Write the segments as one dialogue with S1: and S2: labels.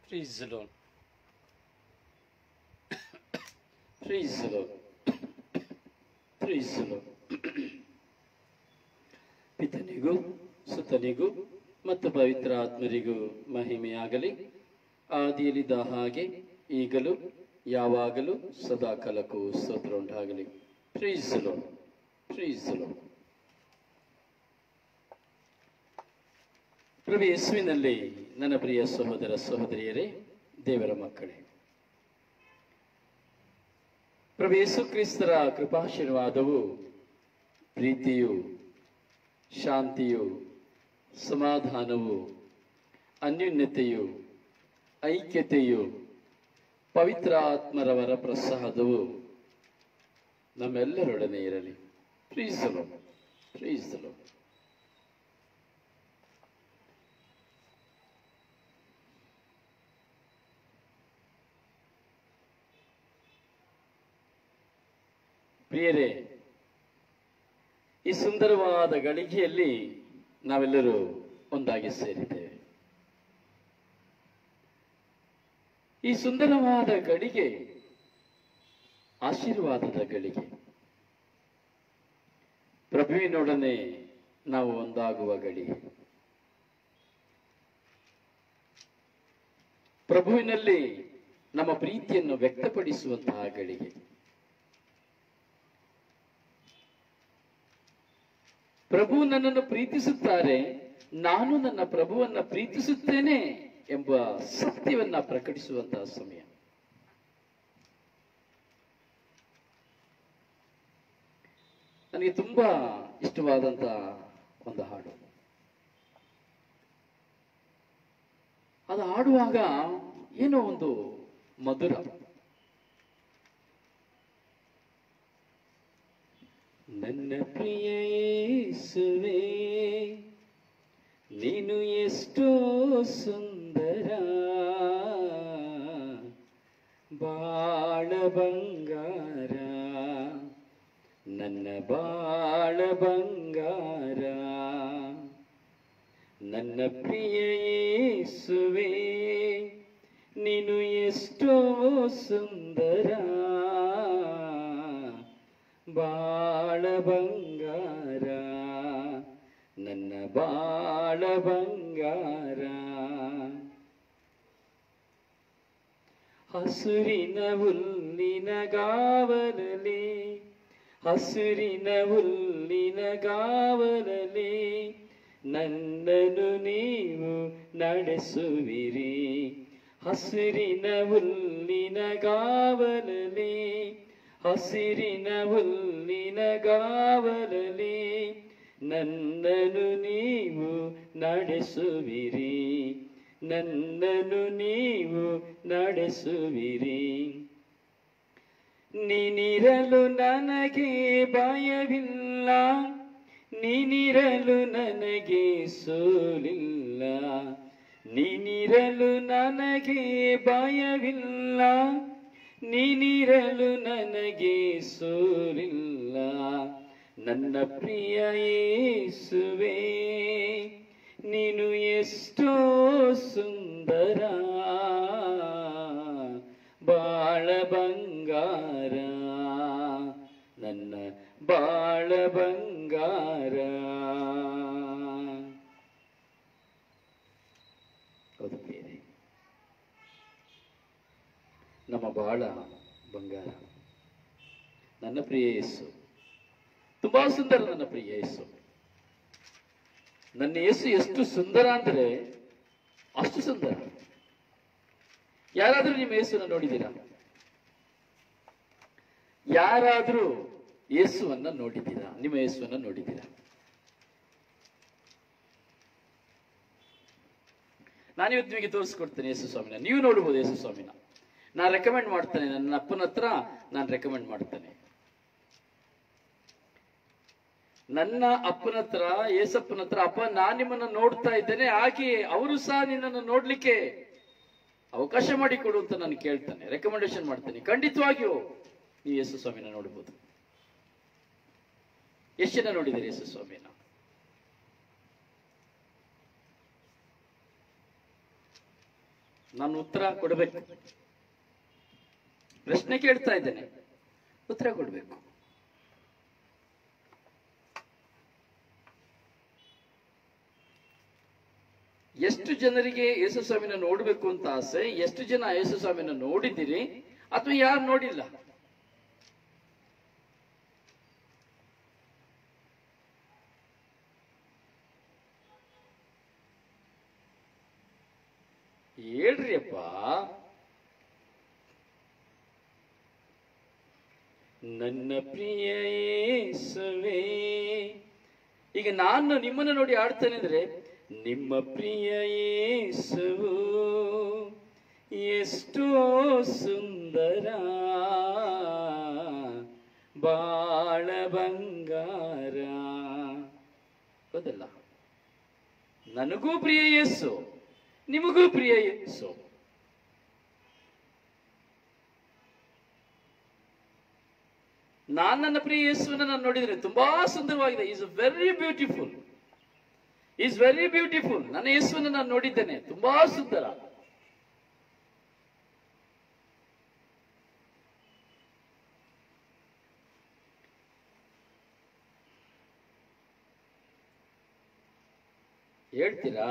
S1: Praise the Lord. Praise the Lord. Praise the Lord. ಪಿತನಿಗೂ ಸುತನಿಗೂ ಮತ್ತು ಪವಿತ್ರ ಆತ್ಮರಿಗೂ ಮಹಿಮೆಯಾಗಲಿ ಆದಿಯಲ್ಲಿದ್ದ ಹಾಗೆ ಈಗಲೂ ಯಾವಾಗಲೂ ಸದಾ ಕಾಲಕ್ಕೂ ಸ್ತೋತ್ರ ಉಂಟಾಗಲಿ ಪ್ರೀಸ್ Lord. Praise the Lord. ಪ್ರಭು ಯೇಸುವಿನಲ್ಲಿ ನನ್ನ ಪ್ರಿಯ ಸಹೋದರ ಸಹೋದರಿಯರೇ ದೇವರ ಮಕ್ಕಳೇ ಪ್ರಭು ಯೇಸು ಕ್ರಿಸ್ತರ ಕೃಪಾಶೀರ್ವಾದವು ಪ್ರೀತಿಯು ಶಾಂತಿಯು ಸಮಾಧಾನವು ಅನ್ಯೋನ್ಯತೆಯು ಐಕ್ಯತೆಯು ಪವಿತ್ರ ಆತ್ಮರವರ ಪ್ರಸಾದವು ನಮ್ಮೆಲ್ಲರೊಡನೆ ಇರಲಿ ಪ್ರೀಸಲು ಪ್ರೀಸಲು ಪ್ರಿಯರೇ ಈ ಸುಂದರವಾದ ಗಳಿಗೆಯಲ್ಲಿ ನಾವೆಲ್ಲರೂ ಒಂದಾಗಿ ಸೇರಿದ್ದೇವೆ ಈ ಸುಂದರವಾದ ಗಳಿಗೆ ಆಶೀರ್ವಾದದ ಗಳಿಗೆ ಪ್ರಭುವಿನೊಡನೆ ನಾವು ಒಂದಾಗುವ ಗಳಿಗೆ ಪ್ರಭುವಿನಲ್ಲಿ ನಮ್ಮ ಪ್ರೀತಿಯನ್ನು ವ್ಯಕ್ತಪಡಿಸುವಂತಹ ಗಳಿಗೆ ಪ್ರಭು ನನ್ನನ್ನು ಪ್ರೀತಿಸುತ್ತಾರೆ ನಾನು ನನ್ನ ಪ್ರಭುವನ್ನ ಪ್ರೀತಿಸುತ್ತೇನೆ ಎಂಬ ಸತ್ಯವನ್ನ ಪ್ರಕಟಿಸುವಂತಹ ಸಮಯ ನನಗೆ ತುಂಬಾ ಇಷ್ಟವಾದಂತ ಒಂದು ಹಾಡು ಅದು ಹಾಡುವಾಗ ಏನೋ ಒಂದು ಮಧುರ ನನ್ನ ಪ್ರಿಯ ಯೇಸುವೆ ನೀನು ಎಷ್ಟೋ ಸುಂದರ ಬಾಳ ಬಂಗಾರ ನನ್ನ ಬಾಳ ಬಂಗಾರ ನನ್ನ ಪ್ರಿಯ ಯೇಸುವೆ ನೀನು ಎಷ್ಟೋ ಸುಂದರ ಬಾಳ ಬಂಗಾರ ನನ್ನ ಬಾಳ ಬಂಗಾರ ಹಸುರಿನ ಹುಲ್ಲಿನ ಗಾವಲಲಿ ಹಸುರಿನ ಹುಲ್ಲಿನ ಗಾವಲಲಿ ನನ್ನನ್ನು ನೀವು ನಡೆಸುವಿರಿ ಹಸಿರಿನ ಹುಲ್ಲಿನ ಗಾವಲಲಿ ಹಸಿರಿನ ಹುಲ್ಲಿನ ಗಾವಲಲಿ ನನ್ನನ್ನು ನೀವು ನಡೆಸುವಿರಿ ನನ್ನನ್ನು ನೀವು ನಡೆಸುವಿರಿ ನೀನಿರಲು ನನಗೆ ಭಯವಿಲ್ಲ ನೀನಿರಲು ನನಗೆ ಸೋಲಿಲ್ಲ ನೀನಿರಲು ನನಗೆ ಭಯವಿಲ್ಲ ನೀನಿರಲು ನನಗೆ ಸೋಲಿಲ್ಲ ನನ್ನ ಪ್ರಿಯ ಯೇಸುವೆ ನೀನು ಎಷ್ಟೋ ಸುಂದರ ಬಾಳ ಬಂಗಾರ ನನ್ನ ಬಾಳ ಬಂಗಾರ ಹೌದು ಪ್ರಿಯರೇ ನಮ್ಮ ಬಾಳ ಬಂಗಾರ ನನ್ನ ಪ್ರಿಯ ಯೇಸು ತುಂಬಾ ಸುಂದರ ನನ್ನ ಪ್ರಿಯ ಯೇಸು ನನ್ನ ಯೇಸು ಎಷ್ಟು ಸುಂದರ ಅಂದ್ರೆ ಅಷ್ಟು ಸುಂದರ ಯಾರಾದ್ರೂ ನಿಮ್ಮ ಯೇಸುನ ನೋಡಿದ್ದೀರಾ ಯಾರಾದ್ರೂ ಯೇಸುವನ್ನ ನೋಡಿದ್ದೀರಾ ನಿಮ್ಮ ಯೇಸುವನ್ನ ನೋಡಿದ್ದೀರಾ ನಾನಿವತ್ತು ನಿಮಗೆ ತೋರಿಸ್ಕೊಡ್ತೇನೆ ಯೇಸು ಸ್ವಾಮಿನ ನೀವು ನೋಡ್ಬೋದು ಯೇಸು ಸ್ವಾಮಿನ ನಾನು ರೆಕಮೆಂಡ್ ಮಾಡ್ತೇನೆ ನನ್ನ ಅಪ್ಪನ ಹತ್ರ ನಾನು ರೆಕಮೆಂಡ್ ಮಾಡ್ತೇನೆ ನನ್ನ ಅಪ್ಪನ ಹತ್ರ ಏಸಪ್ಪನ ಹತ್ರ ಅಪ್ಪ ನಾನು ನಿಮ್ಮನ್ನ ನೋಡ್ತಾ ಇದ್ದೇನೆ ಹಾಗೆ ಅವರು ಸಹ ನಿನ್ನನ್ನು ನೋಡ್ಲಿಕ್ಕೆ ಅವಕಾಶ ಮಾಡಿಕೊಡು ಅಂತ ನಾನು ಕೇಳ್ತಾನೆ ರೆಕಮೆಂಡೇಶನ್ ಮಾಡ್ತೇನೆ ಖಂಡಿತವಾಗಿಯೂ ನೀವು ಯೇಸು ಸ್ವಾಮಿನ ನೋಡ್ಬೋದು ಎಷ್ಟು ಜನ ನೋಡಿದ್ದೀರಿ ಯೇಸು ಸ್ವಾಮಿನ ನಾನು ಉತ್ತರ ಕೊಡಬೇಕು ಪ್ರಶ್ನೆ ಕೇಳ್ತಾ ಇದ್ದೇನೆ ಉತ್ತರ ಕೊಡಬೇಕು ಎಷ್ಟು ಜನರಿಗೆ ಯೇಸು ಸ್ವಾಮಿನ ನೋಡಬೇಕು ಅಂತ ಆಸೆ ಎಷ್ಟು ಜನ ಯೇಸು ಸ್ವಾಮಿನ ನೋಡಿದ್ದೀರಿ ಅಥವಾ ಯಾರು ನೋಡಿಲ್ಲ ಹೇಳ್ರಿಯಪ್ಪ ನನ್ನ ಪ್ರಿಯ ಯೇಸುವೇ ಈಗ ನಾನು ನಿಮ್ಮನ್ನು ನೋಡಿ ಆಡ್ತೇನೆ ಅಂದ್ರೆ ನಿಮ್ಮ ಪ್ರಿಯ ಯೇಸುವು ಎಷ್ಟೋ ಸುಂದರ ಬಾಳ ಬಂಗಾರ ಹೌದಲ್ಲ ನನಗೂ ಪ್ರಿಯ ಯೇಸು ನಿಮಗೂ ಪ್ರಿಯ ಯೇಸು ನಾನು ನನ್ನ ಪ್ರಿಯ ಯೇಸುವನ್ನು ನಾನು ನೋಡಿದ್ರೆ ತುಂಬಾ ಸುಂದರವಾಗಿದೆ is very beautiful is very beautiful ನನ್ನ ಯೇಸುವನ್ನು ನಾನು ನೋಡಿದ್ದೇನೆ ತುಂಬಾ ಸುಂದರ ಹೇಳ್ತೀರಾ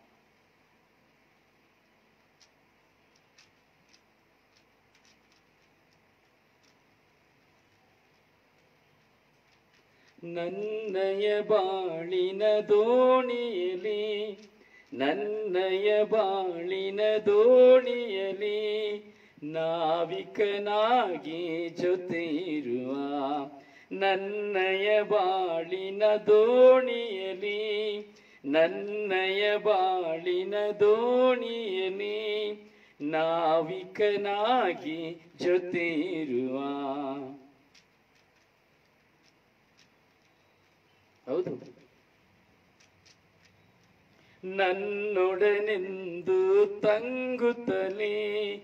S1: ನನ್ನಯ ಬಾಳಿನ ದೋಣಿಯಲಿ ನನ್ನಯ ಬಾಳಿನ ದೋಣಿಯಲಿ ನಾವಿಕನಾಗಿ ಜೊತೆ ಇರುವ ನನ್ನಯ ಬಾಳಿನ ದೋಣಿಯಲಿ ನನ್ನಯ ಬಾಳಿನ ದೋಣಿಯಲಿ ನಾವಿಕನಾಗಿ ಜೊತೆ ಇರುವ ಹೌದು ನನ್ನೊಡನೆಂದು ತಂಗುತ್ತಲೇ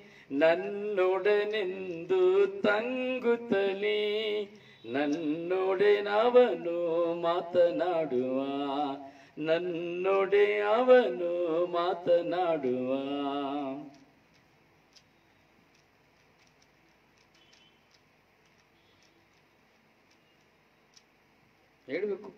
S1: ನನ್ನೊಡನೆಂದು ತಂಗುತ್ತಲೇ ನನ್ನೊಡೆ ಅವನು ಮಾತನಾಡುವ ನನ್ನೊಡೆ ಅವನು ಮಾತನಾಡುವ ಹೇಳ್ಬೇಕು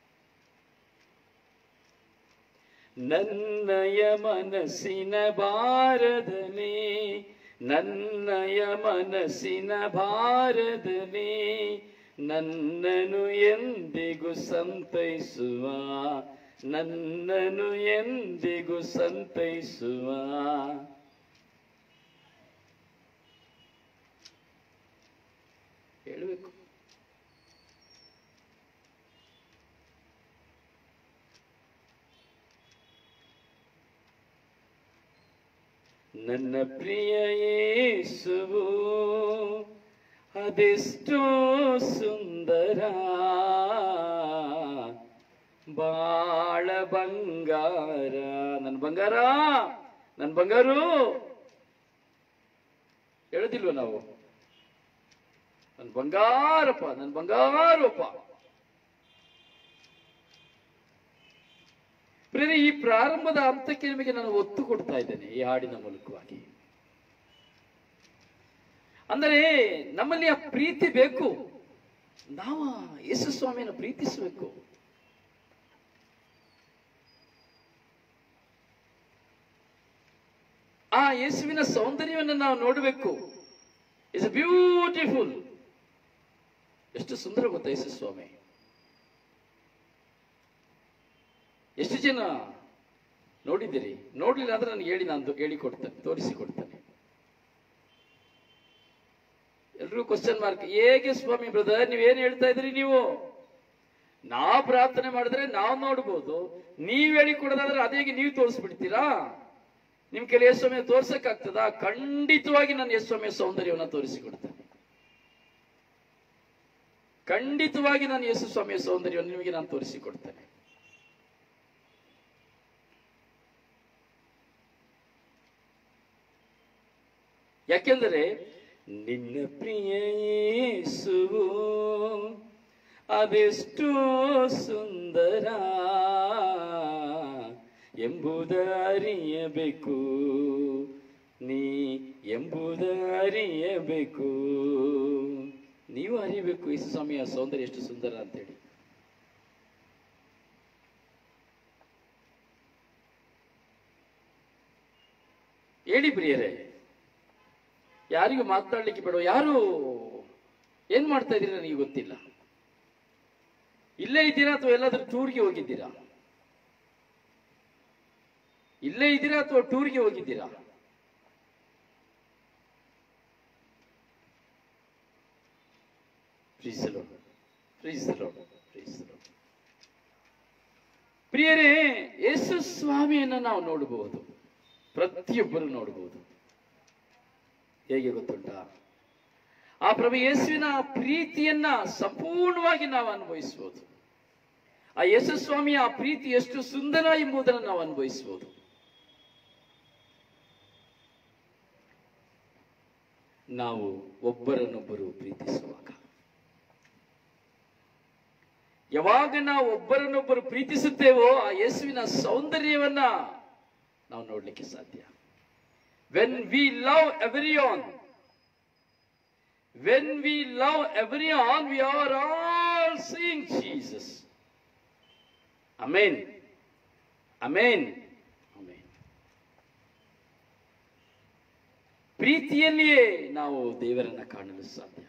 S1: ನನ್ನಯ ಮನಸ್ಸಿನ ಭಾರದನೆ ನನ್ನಯ ಮನಸ್ಸಿನ ಭಾರದನೆ ನನ್ನನು ಎಂದಿಗೂ ಸಂತೈಸುವ ನನ್ನನು ಎಂದಿಗೂ ಸಂತೈಸುವ ಹೇಳ್ಬೇಕು ನನ್ನ ಪ್ರಿಯ ಯೇಸುವು ಅದೆಷ್ಟೋ ಸುಂದರ ಬಾಳ ಬಂಗಾರ ನನ್ನ ಬಂಗಾರ ನನ್ನ ಬಂಗಾರು ಹೇಳುದಿಲ್ವ ನಾವು ನನ್ನ ಬಂಗಾರಪ್ಪ ನನ್ನ ಬಂಗಾರಪ್ಪ ಪ್ರೇರೆ ಈ ಪ್ರಾರಂಭದ ಹಂತಕ್ಕೆ ನಿಮಗೆ ನಾನು ಒತ್ತು ಕೊಡ್ತಾ ಇದ್ದೇನೆ ಈ ಹಾಡಿನ ಮೂಲಕವಾಗಿ ಅಂದರೆ ನಮ್ಮಲ್ಲಿ ಆ ಪ್ರೀತಿ ಬೇಕು ನಾವು ಯೇಸು ಸ್ವಾಮಿಯನ್ನು ಪ್ರೀತಿಸಬೇಕು ಆ ಯೇಸುವಿನ ಸೌಂದರ್ಯವನ್ನು ನಾವು ನೋಡಬೇಕು ಇಸ್ ಬ್ಯೂಟಿಫುಲ್ ಎಷ್ಟು ಸುಂದರ ಗೊತ್ತಾ ಯೇಸು ಸ್ವಾಮಿ ಎಷ್ಟು ಜನ ನೋಡಿದ್ದೀರಿ ನೋಡ್ಲಿಲ್ಲ ಅಂದ್ರೆ ನನಗೆ ಹೇಳಿ ನಾನು ಹೇಳಿ ಕೊಡ್ತೇನೆ ತೋರಿಸಿ ಕೊಡ್ತೇನೆ ಎಲ್ರಿಗೂ ಕ್ವಶನ್ ಮಾರ್ಕ್ ಹೇಗೆ ಸ್ವಾಮಿ ಬ್ರದರ್ ನೀವೇನ್ ಹೇಳ್ತಾ ಇದ್ರಿ ನೀವು ನಾವು ಪ್ರಾರ್ಥನೆ ಮಾಡಿದ್ರೆ ನಾವು ನೋಡ್ಬೋದು ನೀವ್ ಹೇಳಿ ಕೊಡೋದಾದ್ರೆ ಅದೇಗೆ ನೀವು ತೋರಿಸ್ಬಿಡ್ತೀರಾ ನಿಮ್ ಕೆಲ ಯೇಸ್ವಾಮಿ ತೋರ್ಸಕ್ಕಾಗ್ತದಾ ಖಂಡಿತವಾಗಿ ನಾನು ಯೇಸ್ವಾಮಿಯ ಸೌಂದರ್ಯವನ್ನ ತೋರಿಸಿಕೊಡ್ತೇನೆ ಖಂಡಿತವಾಗಿ ನಾನು ಯೇಸು ಸ್ವಾಮಿಯ ಸೌಂದರ್ಯವನ್ನು ನಿಮಗೆ ನಾನು ತೋರಿಸಿಕೊಡ್ತೇನೆ ಯಾಕೆಂದರೆ ನಿನ್ನ ಪ್ರಿಯ ಯೇಸುವು ಅದೆಷ್ಟೋ ಸುಂದರ ಎಂಬುದ ಅರಿಯಬೇಕು ನೀ ಎಂಬುದ ಅರಿಯಬೇಕು ನೀವು ಅರಿಯಬೇಕು ಯೇಸು ಸ್ವಾಮಿಯ ಸೌಂದರ್ಯ ಎಷ್ಟು ಸುಂದರ ಅಂತೇಳಿ ಹೇಳಿ ಪ್ರಿಯರೇ ಯಾರಿಗೂ ಮಾತನಾಡ್ಲಿಕ್ಕೆ ಬೇಡ ಯಾರು ಏನ್ ಮಾಡ್ತಾ ಇದ್ದೀರಾ ನನಗೆ ಗೊತ್ತಿಲ್ಲ ಇಲ್ಲೇ ಇದ್ದೀರಾ ಅಥವಾ ಎಲ್ಲಾದ್ರೂ ಟೂರ್ಗೆ ಹೋಗಿದ್ದೀರಾ ಇಲ್ಲೇ ಇದ್ದೀರಾ ಅಥವಾ ಟೂರ್ಗೆ ಹೋಗಿದ್ದೀರಾ Praise the Lord. Praise the Lord. Praise the Lord. ಪ್ರಿಯರೇ ಯೇಸು ಸ್ವಾಮಿಯನ್ನ ನಾವು ನೋಡಬಹುದು ಪ್ರತಿಯೊಬ್ಬರು ನೋಡಬಹುದು ಹೇಗೆ ಗೊತ್ತುಂಟಾ ಆ ಪ್ರಭು ಯೇಸುವಿನ ಪ್ರೀತಿಯನ್ನ ಸಂಪೂರ್ಣವಾಗಿ ನಾವು ಅನುಭವಿಸಬಹುದು ಆ ಯೇಸು ಸ್ವಾಮಿಯ ಆ ಪ್ರೀತಿ ಎಷ್ಟು ಸುಂದರ ಎಂಬುದನ್ನು ನಾವು ಅನುಭವಿಸಬಹುದು ನಾವು ಒಬ್ಬರನ್ನೊಬ್ಬರು ಪ್ರೀತಿಸುವಾಗ ಯಾವಾಗ ನಾವು ಒಬ್ಬರನ್ನೊಬ್ಬರು ಪ್ರೀತಿಸುತ್ತೇವೋ ಆ ಯೇಸುವಿನ ಸೌಂದರ್ಯವನ್ನ ನಾವು ನೋಡ್ಲಿಕ್ಕೆ ಸಾಧ್ಯ when we love everyone when we love everyone we are all seeing Jesus amen amen amen ಪ್ರೀತಿಯಲ್ಲಿಯೇ ನಾವು ದೇವರನ್ನ ಕಾಣಲು ಸಾಧ್ಯ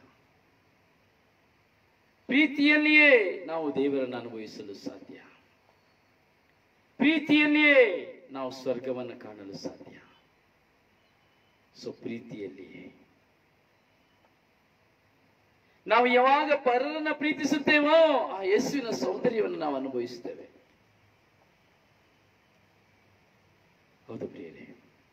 S1: ಪ್ರೀತಿಯಲ್ಲಿಯೇ ನಾವು ದೇವರನ್ನು ಅನುಭವಿಸಲು ಸಾಧ್ಯ ಪ್ರೀತಿಯಲ್ಲಿಯೇ ನಾವು ಸ್ವರ್ಗವನ್ನು ಕಾಣಲು ಸಾಧ್ಯ ಸೊ ಪ್ರೀತಿಯಲ್ಲಿಯೇ ನಾವು ಯಾವಾಗ ಪರರನ್ನ ಪ್ರೀತಿಸುತ್ತೇವೋ ಆ ಯೇಸುವಿನ ಸೌಂದರ್ಯವನ್ನು ನಾವು ಅನುಭವಿಸುತ್ತೇವೆ ಹೌದು ಪ್ರಿಯರೇ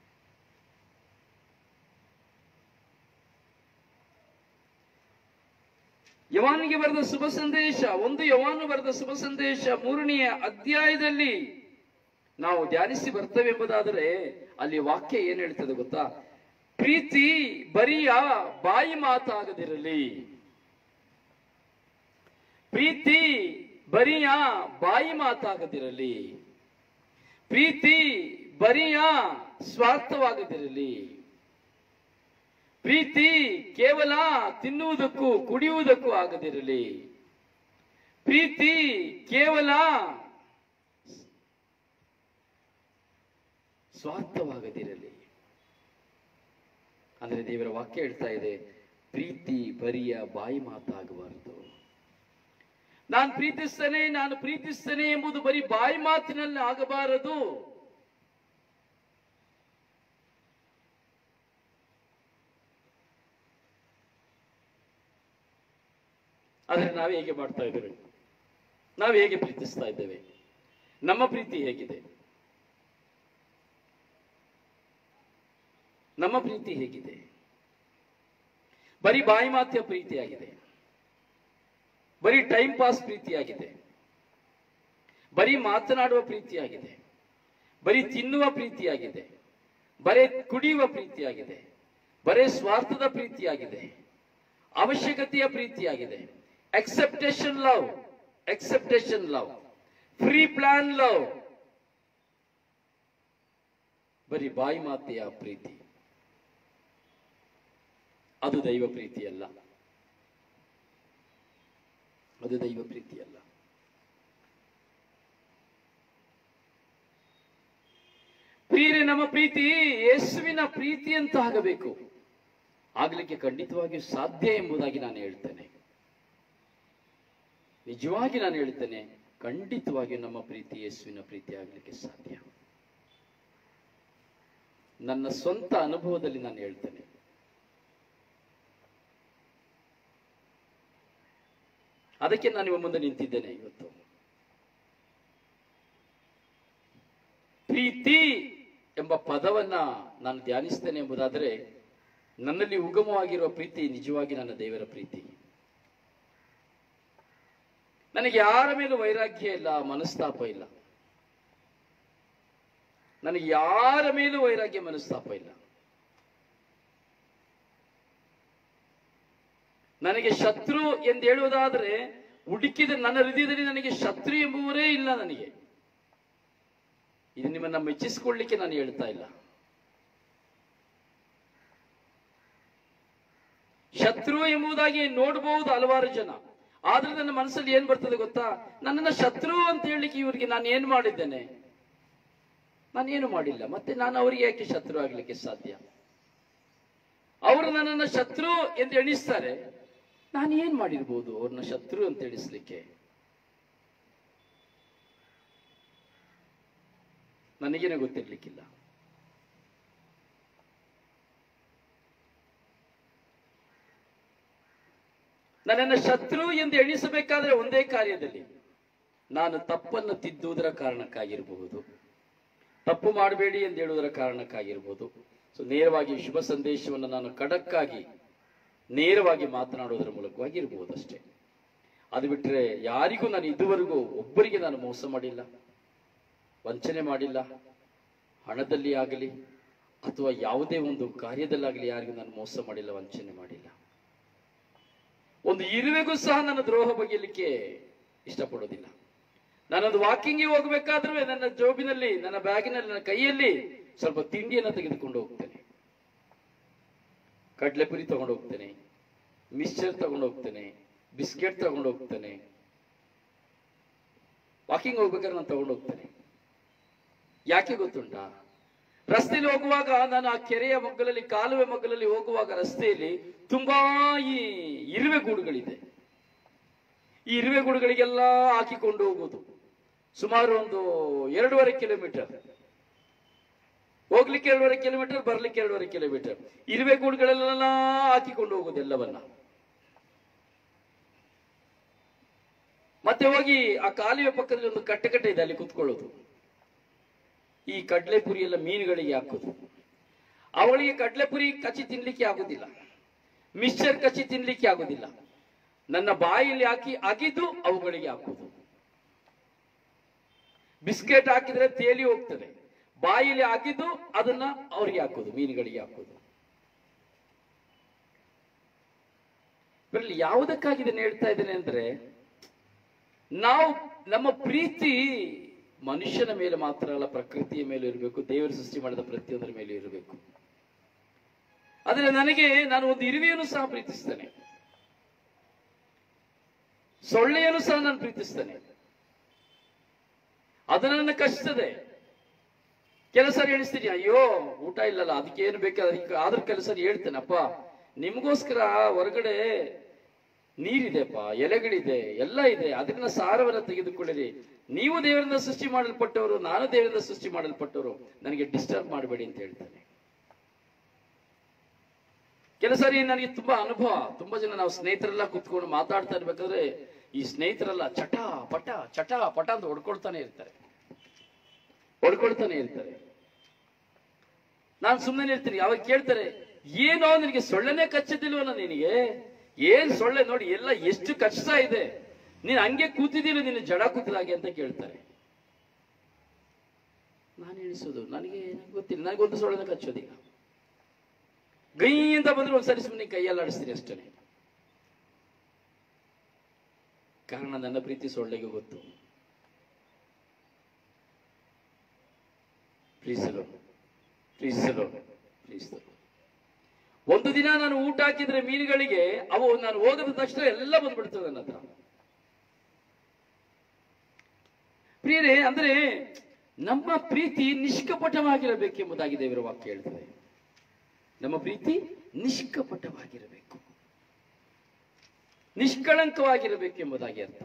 S1: ಯವಾನಿಗೆ ಬರೆದ ಶುಭ ಸಂದೇಶ ಒಂದು ಯವಾನು ಬರೆದ ಶುಭ ಸಂದೇಶ ಮೂರನೆಯ ಅಧ್ಯಾಯದಲ್ಲಿ ನಾವು ಧ್ಯಾನಿಸಿ ಬರ್ತೇವೆ ಎಂಬುದಾದರೆ ಅಲ್ಲಿ ವಾಕ್ಯ ಏನ್ ಹೇಳ್ತದೆ ಗೊತ್ತಾ ಪ್ರೀತಿ ಬರಿಯ ಬಾಯಿ ಮಾತಾಗದಿರಲಿ ಪ್ರೀತಿ ಬರಿಯ ಬಾಯಿ ಮಾತಾಗದಿರಲಿ ಪ್ರೀತಿ ಬರಿಯ ಸ್ವಾರ್ಥವಾಗದಿರಲಿ ಪ್ರೀತಿ ಕೇವಲ ತಿನ್ನುವುದಕ್ಕೂ ಕುಡಿಯುವುದಕ್ಕೂ ಆಗದಿರಲಿ ಪ್ರೀತಿ ಕೇವಲ ಸ್ವಾರ್ಥವಾಗದಿರಲಿ ಅಂದ್ರೆ ದೇವರ ವಾಕ್ಯ ಹೇಳ್ತಾ ಇದೆ ಪ್ರೀತಿ ಬರಿಯ ಬಾಯಿ ಮಾತಾಗಬಾರದು ನಾನು ಪ್ರೀತಿಸ್ತೇನೆ ನಾನು ಪ್ರೀತಿಸ್ತೇನೆ ಎಂಬುದು ಬರೀ ಬಾಯಿ ಮಾತಿನಲ್ಲಿ ಆಗಬಾರದು ಆದ್ರೆ ನಾವು ಹೇಗೆ ಮಾಡ್ತಾ ಇದ್ದೇವೆ ನಾವು ಹೇಗೆ ಪ್ರೀತಿಸ್ತಾ ಇದ್ದೇವೆ ನಮ್ಮ ಪ್ರೀತಿ ಹೇಗಿದೆ ನಮ್ಮ ಪ್ರೀತಿ ಹೇಗಿದೆ ಬರೀ ಬಾಯಿ ಮಾತ್ಯ ಪ್ರೀತಿಯಾಗಿದೆ ಬರೀ ಟೈಮ್ ಪಾಸ್ ಪ್ರೀತಿಯಾಗಿದೆ ಬರೀ ಮಾತನಾಡುವ ಪ್ರೀತಿಯಾಗಿದೆ ಬರೀ ತಿನ್ನುವ ಪ್ರೀತಿಯಾಗಿದೆ ಬರೀ ಕುಡಿಯುವ ಪ್ರೀತಿಯಾಗಿದೆ ಬರೀ ಸ್ವಾರ್ಥದ ಪ್ರೀತಿಯಾಗಿದೆ ಅವಶ್ಯಕತೆಯ ಪ್ರೀತಿಯಾಗಿದೆ expectation love expectation love free plan love ಬರೀ ಬಾಯಿ ಮಾತೆಯ ಪ್ರೀತಿ ಅದು ದೈವ ಪ್ರೀತಿಯಲ್ಲ ಅದು ದೈವ ಪ್ರೀತಿಯಲ್ಲ ಪ್ರಿಯರೇ ನಮ್ಮ ಪ್ರೀತಿ ಯೇಸುವಿನ ಪ್ರೀತಿಯಂತ ಆಗಬೇಕು ಆಗ್ಲಿಕ್ಕೆ ಖಂಡಿತವಾಗಿಯೂ ಸಾಧ್ಯ ಎಂಬುದಾಗಿ ನಾನು ಹೇಳ್ತೇನೆ ನಿಜವಾಗಿ ನಾನು ಹೇಳ್ತೇನೆ ಖಂಡಿತವಾಗಿಯೂ ನಮ್ಮ ಪ್ರೀತಿ ಯೇಸುವಿನ ಪ್ರೀತಿ ಆಗಲಿಕ್ಕೆ ಸಾಧ್ಯ ನನ್ನ ಸ್ವಂತ ಅನುಭವದಲ್ಲಿ ನಾನು ಹೇಳ್ತೇನೆ ಅದಕ್ಕೆ ನಾನು ನಿಮ್ಮ ಮುಂದೆ ನಿಂತಿದ್ದೇನೆ ಇವತ್ತು ಪ್ರೀತಿ ಎಂಬ ಪದವನ್ನ ನಾನು ಧ್ಯಾನಿಸ್ತೇನೆ ಎಂಬುದಾದರೆ ನನ್ನಲ್ಲಿ ಉಗಮವಾಗಿರುವ ಪ್ರೀತಿ ನಿಜವಾಗಿ ನನ್ನ ದೇವರ ಪ್ರೀತಿ ನನಗೆ ಯಾರ ಮೇಲೂ ವೈರಾಗ್ಯ ಇಲ್ಲ ಮನಸ್ತಾಪ ಇಲ್ಲ ನನಗೆ ಯಾರ ಮೇಲೂ ವೈರಾಗ್ಯ ಮನಸ್ತಾಪ ಇಲ್ಲ ನನಗೆ ಶತ್ರು ಎಂದು ಹೇಳುವುದಾದರೆ ಹುಡುಕಿದ ನನ್ನ ಹೃದಯದಲ್ಲಿ ನನಗೆ ಶತ್ರು ಎಂಬುವರೇ ಇಲ್ಲ ನನಗೆ ಇದು ನಿಮ್ಮನ್ನ ಮೆಚ್ಚಿಸಿಕೊಳ್ಳಿಕ್ಕೆ ನಾನು ಹೇಳ್ತಾ ಇಲ್ಲ ಶತ್ರು ಎಂಬುದಾಗಿ ನೋಡಬಹುದು ಹಲವಾರು ಜನ ಆದ್ರೆ ನನ್ನ ಮನಸ್ಸಲ್ಲಿ ಏನ್ ಬರ್ತದೆ ಗೊತ್ತಾ ನನ್ನನ್ನ ಶತ್ರು ಅಂತ ಹೇಳಲಿಕ್ಕೆ ಇವರಿಗೆ ನಾನು ಏನ್ ಮಾಡಿದ್ದೇನೆ ನಾನೇನು ಮಾಡಿಲ್ಲ ಮತ್ತೆ ನಾನು ಅವರಿಗೆ ಯಾಕೆ ಶತ್ರು ಆಗ್ಲಿಕ್ಕೆ ಸಾಧ್ಯ ಅವರು ನನ್ನನ್ನ ಶತ್ರು ಎಂದು ಎಣಿಸ್ತಾರೆ ನಾನು ಏನ್ ಮಾಡಿರ್ಬೋದು ಅವ್ರನ್ನ ಶತ್ರು ಅಂತ ಎಣಿಸ್ಲಿಕ್ಕೆ ನನಗೇನೆ ಗೊತ್ತಿರ್ಲಿಕ್ಕಿಲ್ಲ ನನ್ನನ್ನ ಶತ್ರು ಎಂದು ಎಣಿಸಬೇಕಾದ್ರೆ ಒಂದೇ ಕಾರ್ಯದಲ್ಲಿ ನಾನು ತಪ್ಪನ್ನು ತಿದ್ದುವುದರ ಕಾರಣಕ್ಕಾಗಿರಬಹುದು ತಪ್ಪು ಮಾಡಬೇಡಿ ಎಂದು ಹೇಳುವುದರ ಕಾರಣಕ್ಕಾಗಿರ್ಬೋದು ಸೊ ನೇರವಾಗಿ ಶುಭ ಸಂದೇಶವನ್ನು ನಾನು ಖಡಕ್ಕಾಗಿ ನೇರವಾಗಿ ಮಾತನಾಡುವುದರ ಮೂಲಕವಾಗಿ ಇರಬಹುದು ಅಷ್ಟೇ ಅದು ಬಿಟ್ಟರೆ ಯಾರಿಗೂ ನಾನು ಇದುವರೆಗೂ ಒಬ್ಬರಿಗೆ ನಾನು ಮೋಸ ಮಾಡಿಲ್ಲ ವಂಚನೆ ಮಾಡಿಲ್ಲ ಹಣದಲ್ಲಿ ಆಗಲಿ ಅಥವಾ ಯಾವುದೇ ಒಂದು ಕಾರ್ಯದಲ್ಲಾಗಲಿ ಯಾರಿಗೂ ನಾನು ಮೋಸ ಮಾಡಿಲ್ಲ ವಂಚನೆ ಮಾಡಿಲ್ಲ ಒಂದು ಇರುವೆಗೂ ಸಹ ನನ್ನ ದ್ರೋಹ ಬಗೆಯಲಿಕ್ಕೆ ಇಷ್ಟಪಡೋದಿಲ್ಲ ನಾನೊಂದು ವಾಕಿಂಗಿಗೆ ಹೋಗ್ಬೇಕಾದ್ರೂ ನನ್ನ ಜೋಬಿನಲ್ಲಿ ನನ್ನ ಬ್ಯಾಗಿನಲ್ಲಿ ನನ್ನ ಕೈಯಲ್ಲಿ ಸ್ವಲ್ಪ ತಿಂಡಿಯನ್ನು ತೆಗೆದುಕೊಂಡು ಹೋಗ್ತೇನೆ ಕಡಲೆಪುರಿ ತಗೊಂಡು ಹೋಗ್ತೇನೆ ಮಿಕ್ಸ್ಚರ್ ತಗೊಂಡು ಹೋಗ್ತೇನೆ ಬಿಸ್ಕೆಟ್ ತಗೊಂಡು ಹೋಗ್ತೇನೆ ವಾಕಿಂಗ್ ಹೋಗ್ಬೇಕಾದ್ರೆ ನಾನು ತಗೊಂಡು ಹೋಗ್ತೇನೆ ಯಾಕೆ ಗೊತ್ತುಂಟಾ ರಸ್ತೆಯಲ್ಲಿ ಹೋಗುವಾಗ ನಾನು ಆ ಕೆರೆಯ ಮಗ್ಗಲಲ್ಲಿ ಕಾಲುವೆ ಮಗ್ಗಲಲ್ಲಿ ಹೋಗುವಾಗ ರಸ್ತೆಯಲ್ಲಿ ತುಂಬಾ ಈ ಇರುವೆ ಗೂಡುಗಳಿದೆ ಈ ಇರುವೆ ಗೂಡುಗಳಿಗೆಲ್ಲ ಹಾಕಿಕೊಂಡು ಹೋಗುವುದು ಸುಮಾರು ಒಂದು ಎರಡೂವರೆ ಕಿಲೋಮೀಟರ್ ಹೋಗ್ಲಿಕ್ಕೆ ಎರಡೂವರೆ ಕಿಲೋಮೀಟರ್ ಬರ್ಲಿಕ್ಕೆ ಎರಡೂವರೆ ಕಿಲೋಮೀಟರ್ ಇರುವೆ ಗೂಡುಗಳೆಲ್ಲ ಹಾಕಿಕೊಂಡು ಹೋಗುದು ಎಲ್ಲವನ್ನ ಮತ್ತೆ ಹೋಗಿ ಆ ಕಾಲುವೆ ಪಕ್ಕದಲ್ಲಿ ಒಂದು ಕಟ್ಟೆ ಕಟ್ಟೆ ಇದೆ ಅಲ್ಲಿ ಕುತ್ಕೊಳ್ಳೋದು ಈ ಕಡಲೆಪುರಿ ಎಲ್ಲ ಮೀನುಗಳಿಗೆ ಹಾಕೋದು ಅವಳಿಗೆ ಕಡಲೆಪುರಿ ಕಚ್ಚಿ ತಿನ್ಲಿಕ್ಕೆ ಆಗುದಿಲ್ಲ ಮಿಕ್ಸ್ಚರ್ ಕಚ್ಚಿ ತಿನ್ಲಿಕ್ಕೆ ಆಗುದಿಲ್ಲ ನನ್ನ ಬಾಯಲ್ಲಿ ಹಾಕಿ ಅಗಿದು ಅವುಗಳಿಗೆ ಹಾಕುದು ಬಿಸ್ಕೆಟ್ ಹಾಕಿದ್ರೆ ತೇಲಿ ಹೋಗ್ತದೆ ಬಾಯಲ್ಲಿ ಹಾಕಿದ್ದು ಅದನ್ನ ಅವರಿಗೆ ಹಾಕೋದು ಮೀನುಗಳಿಗೆ ಹಾಕೋದು ಇದರಲ್ಲಿ ಯಾವುದಕ್ಕಾಗಿ ಇದನ್ನ ಹೇಳ್ತಾ ಇದ್ದೇನೆ ಅಂದ್ರೆ ನಾವು ನಮ್ಮ ಪ್ರೀತಿ ಮನುಷ್ಯನ ಮೇಲೆ ಮಾತ್ರ ಅಲ್ಲ ಪ್ರಕೃತಿಯ ಮೇಲೆ ಇರಬೇಕು ದೇವರು ಸೃಷ್ಟಿ ಮಾಡಿದ ಪ್ರತಿಯೊಂದರ ಮೇಲೆ ಇರಬೇಕು ಆದ್ರೆ ನನಗೆ ನಾನು ಒಂದು ಇರುವೆಯನ್ನು ಸಹ ಪ್ರೀತಿಸ್ತೇನೆ ಸೊಳ್ಳೆಯನ್ನು ಸಹ ನಾನು ಪ್ರೀತಿಸ್ತೇನೆ ಅದು ನನ್ನ ಕಷ್ಟದೆ ಕೆಲಸ ಎಣಿಸ್ತೀನಿ ಅಯ್ಯೋ ಊಟ ಇಲ್ಲಲ್ಲ ಅದಕ್ಕೆ ಏನು ಬೇಕಾದ್ರೆ ಅದಕ್ಕೆ ಆದ್ರ ಕೆಲಸ ಹೇಳ್ತೇನೆ ಅಪ್ಪ ನಿಮಗೋಸ್ಕರ ಹೊರಗಡೆ ನೀರಿದೆಪ್ಪ ಎಲೆಗಳಿದೆ ಎಲ್ಲ ಇದೆ ಅದನ್ನ ಸಾರವನ್ನ ತೆಗೆದುಕೊಳ್ಳಿರಿ ನೀವು ದೇವರಿಂದ ಸೃಷ್ಟಿ ಮಾಡಲ್ಪಟ್ಟವರು ನಾನು ದೇವರಿಂದ ಸೃಷ್ಟಿ ಮಾಡಲ್ಪಟ್ಟವರು ನನಗೆ ಡಿಸ್ಟರ್ಬ್ ಮಾಡಬೇಡಿ ಅಂತ ಹೇಳ್ತಾನೆ ಕೆಲಸ ನನಗೆ ತುಂಬಾ ಅನುಭವ ತುಂಬಾ ಜನ ನಾವು ಸ್ನೇಹಿತರೆಲ್ಲ ಕುತ್ಕೊಂಡು ಮಾತಾಡ್ತಾ ಇರ್ಬೇಕಾದ್ರೆ ಈ ಸ್ನೇಹಿತರೆಲ್ಲ ಚಟ ಪಟ ಚಟ ಪಟ ಅಂತ ಹೊಡ್ಕೊಳ್ತಾನೆ ಇರ್ತಾರೆ ಹೊಡ್ಕೊಳ್ತಾನೆ ಇರ್ತಾರೆ ನಾನು ಸುಮ್ಮನೆ ಇರ್ತೀನಿ ಅವಾಗ ಕೇಳ್ತಾರೆ ಏನೋ ನಿನಗೆ ಸೊಳ್ಳೆನೇ ಕಚ್ಚದಿಲ್ವಲ್ಲ ನಿನಗೆ ಏನ್ ಸೊಳ್ಳೆ ನೋಡಿ ಎಲ್ಲ ಎಷ್ಟು ಕಷ್ಟ ಇದೆ ನೀನ್ ಹಂಗೆ ಕೂತಿದ್ದೀರ ನಿನ್ನ ಜಡ ಕೂತಿದಾಗೆ ಅಂತ ಕೇಳ್ತಾರೆ ನಾನು ಎಣಿಸೋದು ನನಗೆ ಗೊತ್ತಿಲ್ಲ ನನಗೊಂದು ಸೊಳ್ಳೆನ ಕಚ್ಚೋದಿಲ್ಲ ಗೈ ಅಂತ ಬಂದ್ರೆ ಒಂದ್ಸರಿ ಸುಮ್ಮನೆ ಕೈಯಲ್ಲಿ ಆಡಿಸ್ತೀನಿ ಅಷ್ಟೇ ಕಾರಣ ನನ್ನ ಪ್ರೀತಿ ಸೊಳ್ಳೆಗೆ ಗೊತ್ತು ಪ್ಲೀಸಲು ಪ್ಲೀಸಲು ಪ್ಲೀಸಲು ಒಂದು ದಿನ ನಾನು ಊಟ ಹಾಕಿದ್ರೆ ಮೀನುಗಳಿಗೆ ಅವು ನಾನು ಹೋಗದ ತಕ್ಷಣ ಎಲ್ಲ ಬಂದ್ಬಿಡ್ತವೆ ನನ್ನ ಹತ್ರ ಪ್ರಿಯರೇ ಅಂದ್ರೆ ನಮ್ಮ ಪ್ರೀತಿ ನಿಷ್ಕಪಟವಾಗಿರಬೇಕೆಂಬುದಾಗಿ ದೇವರ ವಾಕ್ಯ ಹೇಳ್ತದೆ ನಮ್ಮ ಪ್ರೀತಿ ನಿಷ್ಕಪಟವಾಗಿರಬೇಕು ನಿಷ್ಕಳಂಕವಾಗಿರಬೇಕೆಂಬುದಾಗಿ ಅರ್ಥ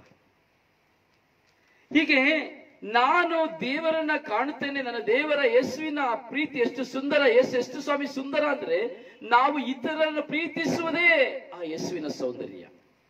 S1: ಹೀಗೆ ನಾನು ದೇವರನ್ನ ಕಾಣುತ್ತೇನೆ ನನ್ನ ದೇವರ ಯೇಸುವಿನ ಪ್ರೀತಿ ಎಷ್ಟು ಸುಂದರ ಯೇಸು ಎಷ್ಟು ಸ್ವಾಮಿ ಸುಂದರ ಅಂದ್ರೆ ನಾವು ಇತರರನ್ನು ಪ್ರೀತಿಸುವುದೇ ಆ ಯೇಸುವಿನ ಸೌಂದರ್ಯ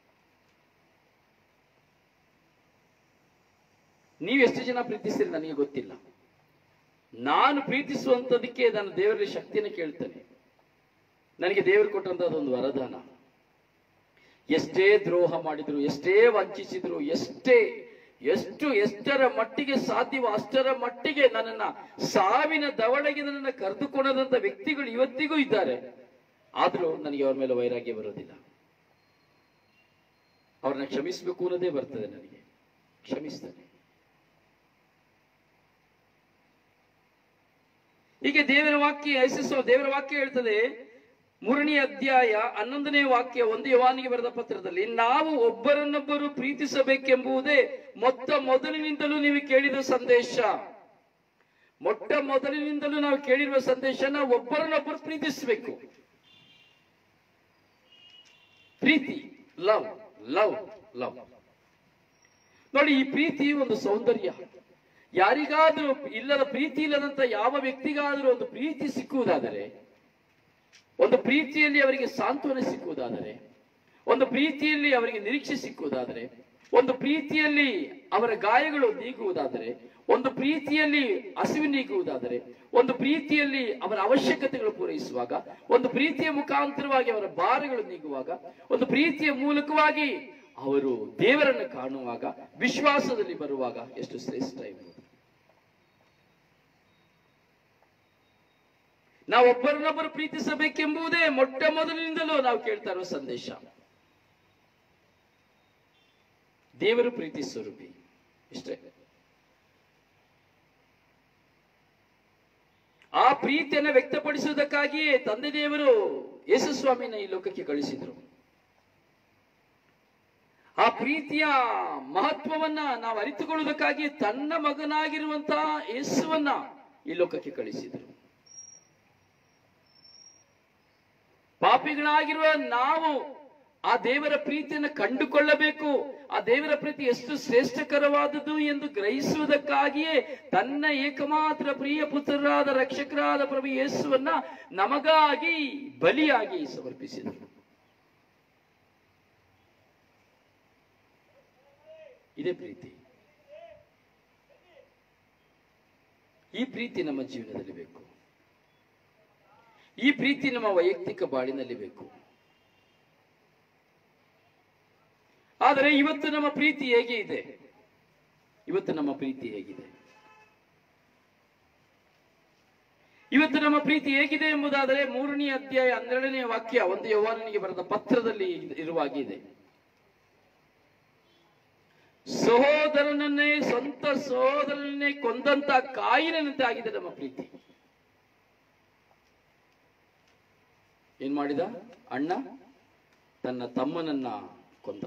S1: ನೀವು ಎಷ್ಟು ಜನ ಪ್ರೀತಿಸ್ತೀರಿ ನನಗೆ ಗೊತ್ತಿಲ್ಲ ನಾನು ಪ್ರೀತಿಸುವಂತದಕ್ಕೆ ನಾನು ದೇವರಲ್ಲಿ ಶಕ್ತಿಯನ್ನು ಕೇಳ್ತೇನೆ ನನಗೆ ದೇವರು ಕೊಟ್ಟಂತದ್ದು ಒಂದು ವರದಾನ ಎಷ್ಟೇ ದ್ರೋಹ ಮಾಡಿದ್ರು ಎಷ್ಟೇ ವಂಚಿಸಿದ್ರು ಎಷ್ಟೇ ಎಷ್ಟು ಎಷ್ಟರ ಮಟ್ಟಿಗೆ ಸಾಧ್ಯವೋ ಅಷ್ಟರ ಮಟ್ಟಿಗೆ ನನ್ನನ್ನ ಸಾವಿನ ದವಡೆಗೆ ನನ್ನನ್ನು ಕರೆದುಕೊಂಡಂತ ವ್ಯಕ್ತಿಗಳು ಇವತ್ತಿಗೂ ಇದ್ದಾರೆ ಆದ್ರೂ ನನಗೆ ಅವ್ರ ಮೇಲೆ ವೈರಾಗ್ಯ ಬರೋದಿಲ್ಲ ಅವ್ರನ್ನ ಕ್ಷಮಿಸಬೇಕು ಅನ್ನೋದೇ ಬರ್ತದೆ ನನಗೆ ಕ್ಷಮಿಸ್ತೇನೆ ಹೀಗೆ ದೇವರ ವಾಕ್ಯ ಯಶಸ್ಸು ದೇವರ ವಾಕ್ಯ ಹೇಳ್ತದೆ ಮೂರನೇ ಅಧ್ಯಾಯ ಹನ್ನೊಂದನೇ ವಾಕ್ಯ ಒಂದು ಯವಾನಿಗೆ ಬರೆದ ಪತ್ರದಲ್ಲಿ ನಾವು ಒಬ್ಬರನ್ನೊಬ್ಬರು ಪ್ರೀತಿಸಬೇಕೆಂಬುದೇ ಮೊತ್ತ ಮೊದಲಿನಿಂದಲೂ ನೀವು ಕೇಳಿದ ಸಂದೇಶ ಮೊಟ್ಟ ಮೊದಲಿನಿಂದಲೂ ನಾವು ಕೇಳಿರುವ ಸಂದೇಶ ನಾವು ಒಬ್ಬರನ್ನೊಬ್ಬರು ಪ್ರೀತಿಸಬೇಕು ಪ್ರೀತಿ ಲವ್ ಲವ್ ಲವ್ ನೋಡಿ ಈ ಪ್ರೀತಿ ಒಂದು ಸೌಂದರ್ಯ ಯಾರಿಗಾದ್ರೂ ಇಲ್ಲದ ಪ್ರೀತಿ ಇಲ್ಲದಂತ ಯಾವ ವ್ಯಕ್ತಿಗಾದ್ರೂ ಒಂದು ಪ್ರೀತಿ ಸಿಕ್ಕುವುದಾದರೆ ಒಂದು ಪ್ರೀತಿಯಲ್ಲಿ ಅವರಿಗೆ ಸಾಂತ್ವನ ಸಿಕ್ಕುವುದಾದರೆ ಒಂದು ಪ್ರೀತಿಯಲ್ಲಿ ಅವರಿಗೆ ನಿರೀಕ್ಷೆ ಸಿಕ್ಕುವುದಾದರೆ ಒಂದು ಪ್ರೀತಿಯಲ್ಲಿ ಅವರ ಗಾಯಗಳು ನೀಗುವುದಾದರೆ ಒಂದು ಪ್ರೀತಿಯಲ್ಲಿ ಹಸಿವು ನೀಗುವುದಾದರೆ ಒಂದು ಪ್ರೀತಿಯಲ್ಲಿ ಅವರ ಅವಶ್ಯಕತೆಗಳು ಪೂರೈಸುವಾಗ ಒಂದು ಪ್ರೀತಿಯ ಮುಖಾಂತರವಾಗಿ ಅವರ ಭಾರಗಳು ನೀಗುವಾಗ ಒಂದು ಪ್ರೀತಿಯ ಮೂಲಕವಾಗಿ ಅವರು ದೇವರನ್ನು ಕಾಣುವಾಗ ವಿಶ್ವಾಸದಲ್ಲಿ ಬರುವಾಗ ಎಷ್ಟು ಶ್ರೇಷ್ಠ ಎಂಬುದು ನಾವು ಒಬ್ಬರನ್ನೊಬ್ಬರು ಪ್ರೀತಿಸಬೇಕೆಂಬುದೇ ಮೊಟ್ಟ ಮೊದಲಿನಿಂದಲೂ ನಾವು ಕೇಳ್ತಾ ಇರುವ ಸಂದೇಶ ದೇವರು ಪ್ರೀತಿ ಸ್ವರೂಪಿ ಇಷ್ಟೇ ಆ ಪ್ರೀತಿಯನ್ನು ವ್ಯಕ್ತಪಡಿಸುವುದಕ್ಕಾಗಿಯೇ ತಂದೆ ದೇವರು ಯೇಸುಸ್ವಾಮಿನ ಈ ಲೋಕಕ್ಕೆ ಕಳಿಸಿದ್ರು ಆ ಪ್ರೀತಿಯ ಮಹತ್ವವನ್ನ ನಾವು ಅರಿತುಕೊಳ್ಳುವುದಕ್ಕಾಗಿ ತನ್ನ ಮಗನಾಗಿರುವಂತಹ ಯೇಸುವನ್ನ ಈ ಲೋಕಕ್ಕೆ ಕಳಿಸಿದ್ರು ಪಾಪಿಗಳಾಗಿರುವ ನಾವು ಆ ದೇವರ ಪ್ರೀತಿಯನ್ನು ಕಂಡುಕೊಳ್ಳಬೇಕು ಆ ದೇವರ ಪ್ರೀತಿ ಎಷ್ಟು ಶ್ರೇಷ್ಠಕರವಾದದ್ದು ಎಂದು ಗ್ರಹಿಸುವುದಕ್ಕಾಗಿಯೇ ತನ್ನ ಏಕಮಾತ್ರ ಪ್ರಿಯ ಪುತ್ರರಾದ ರಕ್ಷಕರಾದ ಪ್ರಭು ಯೇಸುವನ್ನ ನಮಗಾಗಿ ಬಲಿಯಾಗಿ ಸಮರ್ಪಿಸಿದರು ಇದೇ ಪ್ರೀತಿ ಈ ಪ್ರೀತಿ ನಮ್ಮ ಜೀವನದಲ್ಲಿ ಬೇಕು ಈ ಪ್ರೀತಿ ನಮ್ಮ ವೈಯಕ್ತಿಕ ಬಾಳಿನಲ್ಲಿ ಬೇಕು ಆದರೆ ಇವತ್ತು ನಮ್ಮ ಪ್ರೀತಿ ಹೇಗೆ ಇದೆ ಇವತ್ತು ನಮ್ಮ ಪ್ರೀತಿ ಹೇಗಿದೆ ಇವತ್ತು ನಮ್ಮ ಪ್ರೀತಿ ಹೇಗಿದೆ ಎಂಬುದಾದರೆ ಮೂರನೇ ಅಧ್ಯಾಯ ಹನ್ನೆರಡನೇ ವಾಕ್ಯ ಒಂದು ಯೌವನನಿಗೆ ಬರೆದ ಪತ್ರದಲ್ಲಿ ಇರುವಾಗಿದೆ ಸಹೋದರನನ್ನೇ ಸ್ವಂತ ಸಹೋದರನನ್ನೇ ಕೊಂದಂತ ಕಾಯಿನಂತೆ ಆಗಿದೆ ನಮ್ಮ ಪ್ರೀತಿ ಏನ್ ಮಾಡಿದ ಅಣ್ಣ ತನ್ನ ತಮ್ಮನನ್ನ ಕೊಂದ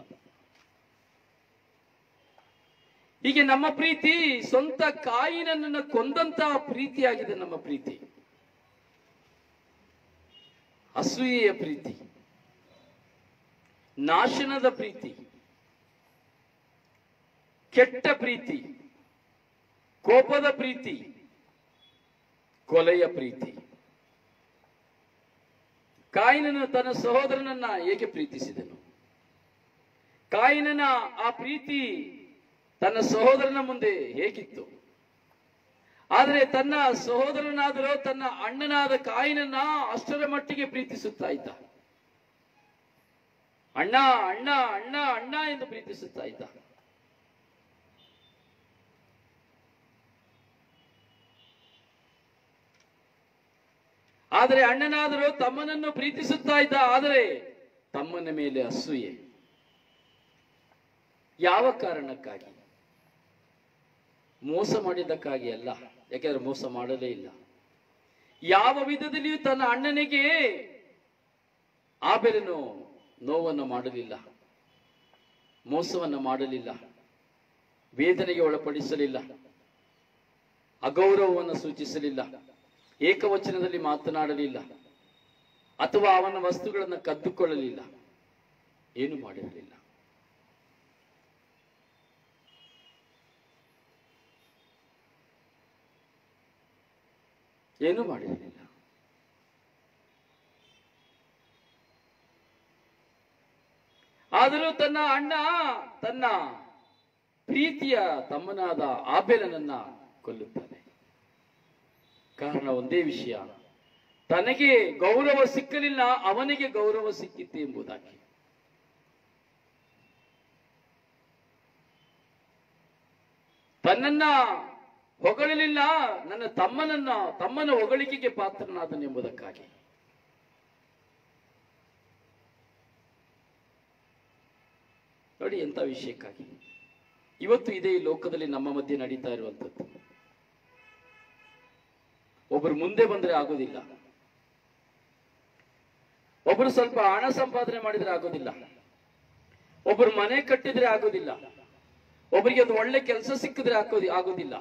S1: ಹೀಗೆ ನಮ್ಮ ಪ್ರೀತಿ ಸ್ವಂತ ಕಾಯಿನನ್ನ ಕೊಂದಂತ ಪ್ರೀತಿಯಾಗಿದೆ ನಮ್ಮ ಪ್ರೀತಿ ಅಸೂಯೆಯ ಪ್ರೀತಿ ನಾಶನದ ಪ್ರೀತಿ ಕೆಟ್ಟ ಪ್ರೀತಿ ಕೋಪದ ಪ್ರೀತಿ ಕೊಲೆಯ ಪ್ರೀತಿ ಕಾಯಿನನು ತನ್ನ ಸಹೋದರನನ್ನ ಏಕೆ ಪ್ರೀತಿಸಿದನು ಕಾಯಿನನ ಆ ಪ್ರೀತಿ ತನ್ನ ಸಹೋದರನ ಮುಂದೆ ಹೇಗಿತ್ತು ಆದರೆ ತನ್ನ ಸಹೋದರನಾದರೂ ತನ್ನ ಅಣ್ಣನಾದ ಕಾಯಿನನ್ನ ಅಷ್ಟರ ಮಟ್ಟಿಗೆ ಪ್ರೀತಿಸುತ್ತಾ ಇದ್ದ ಅಣ್ಣ ಅಣ್ಣ ಅಣ್ಣ ಅಣ್ಣ ಎಂದು ಪ್ರೀತಿಸುತ್ತಾ ಇದ್ದ ಆದರೆ ಅಣ್ಣನಾದರೂ ತಮ್ಮನನ್ನು ಪ್ರೀತಿಸುತ್ತಾ ಇದ್ದ ಆದರೆ ತಮ್ಮನ ಮೇಲೆ ಅಸೂಯೆ ಯಾವ ಕಾರಣಕ್ಕಾಗಿ ಮೋಸ ಮಾಡಿದ್ದಕ್ಕಾಗಿ ಅಲ್ಲ ಯಾಕೆಂದ್ರೆ ಮೋಸ ಮಾಡಲೇ ಇಲ್ಲ ಯಾವ ವಿಧದಲ್ಲಿಯೂ ತನ್ನ ಅಣ್ಣನಿಗೆ ಆಬೆಲನು ನೋವನ್ನು ಮಾಡಲಿಲ್ಲ ಮೋಸವನ್ನು ಮಾಡಲಿಲ್ಲ ವೇದನೆಗೆ ಒಳಪಡಿಸಲಿಲ್ಲ ಅಗೌರವವನ್ನು ಸೂಚಿಸಲಿಲ್ಲ ಏಕವಚನದಲ್ಲಿ ಮಾತನಾಡಲಿಲ್ಲ ಅಥವಾ ಅವನ ವಸ್ತುಗಳನ್ನು ಕದ್ದುಕೊಳ್ಳಲಿಲ್ಲ ಏನು ಮಾಡಿರಲಿಲ್ಲ ಏನು ಮಾಡಿರಲಿಲ್ಲ ಆದರೂ ತನ್ನ ಅಣ್ಣ ತನ್ನ ಪ್ರೀತಿಯ ತಮ್ಮನಾದ ಆಬೇಲನನ್ನ ಕೊಲ್ಲುತ್ತಾನೆ ಕಾರಣ ಒಂದೇ ವಿಷಯ ತನಗೆ ಗೌರವ ಸಿಕ್ಕಲಿಲ್ಲ ಅವನಿಗೆ ಗೌರವ ಸಿಕ್ಕಿತ್ತು ಎಂಬುದಾಗಿ ತನ್ನನ್ನ ಹೊಗಳಲಿಲ್ಲ ನನ್ನ ತಮ್ಮನನ್ನ ತಮ್ಮನ ಹೊಗಳಿಕೆಗೆ ಪಾತ್ರನಾದನೆಂಬುದಕ್ಕಾಗಿ ನೋಡಿ ಎಂತ ವಿಷಯಕ್ಕಾಗಿ ಇವತ್ತು ಇದೇ ಈ ಲೋಕದಲ್ಲಿ ನಮ್ಮ ಮಧ್ಯೆ ನಡೀತಾ ಇರುವಂತದ್ದು ಒಬ್ಬರು ಮುಂದೆ ಬಂದ್ರೆ ಆಗೋದಿಲ್ಲ ಒಬ್ರು ಸ್ವಲ್ಪ ಹಣ ಸಂಪಾದನೆ ಮಾಡಿದ್ರೆ ಆಗೋದಿಲ್ಲ ಒಬ್ರು ಮನೆ ಕಟ್ಟಿದ್ರೆ ಆಗೋದಿಲ್ಲ ಒಬ್ಬರಿಗೆ ಒಂದು ಒಳ್ಳೆ ಕೆಲಸ ಸಿಕ್ಕಿದ್ರೆ ಹಾಕೋದಿ ಆಗೋದಿಲ್ಲ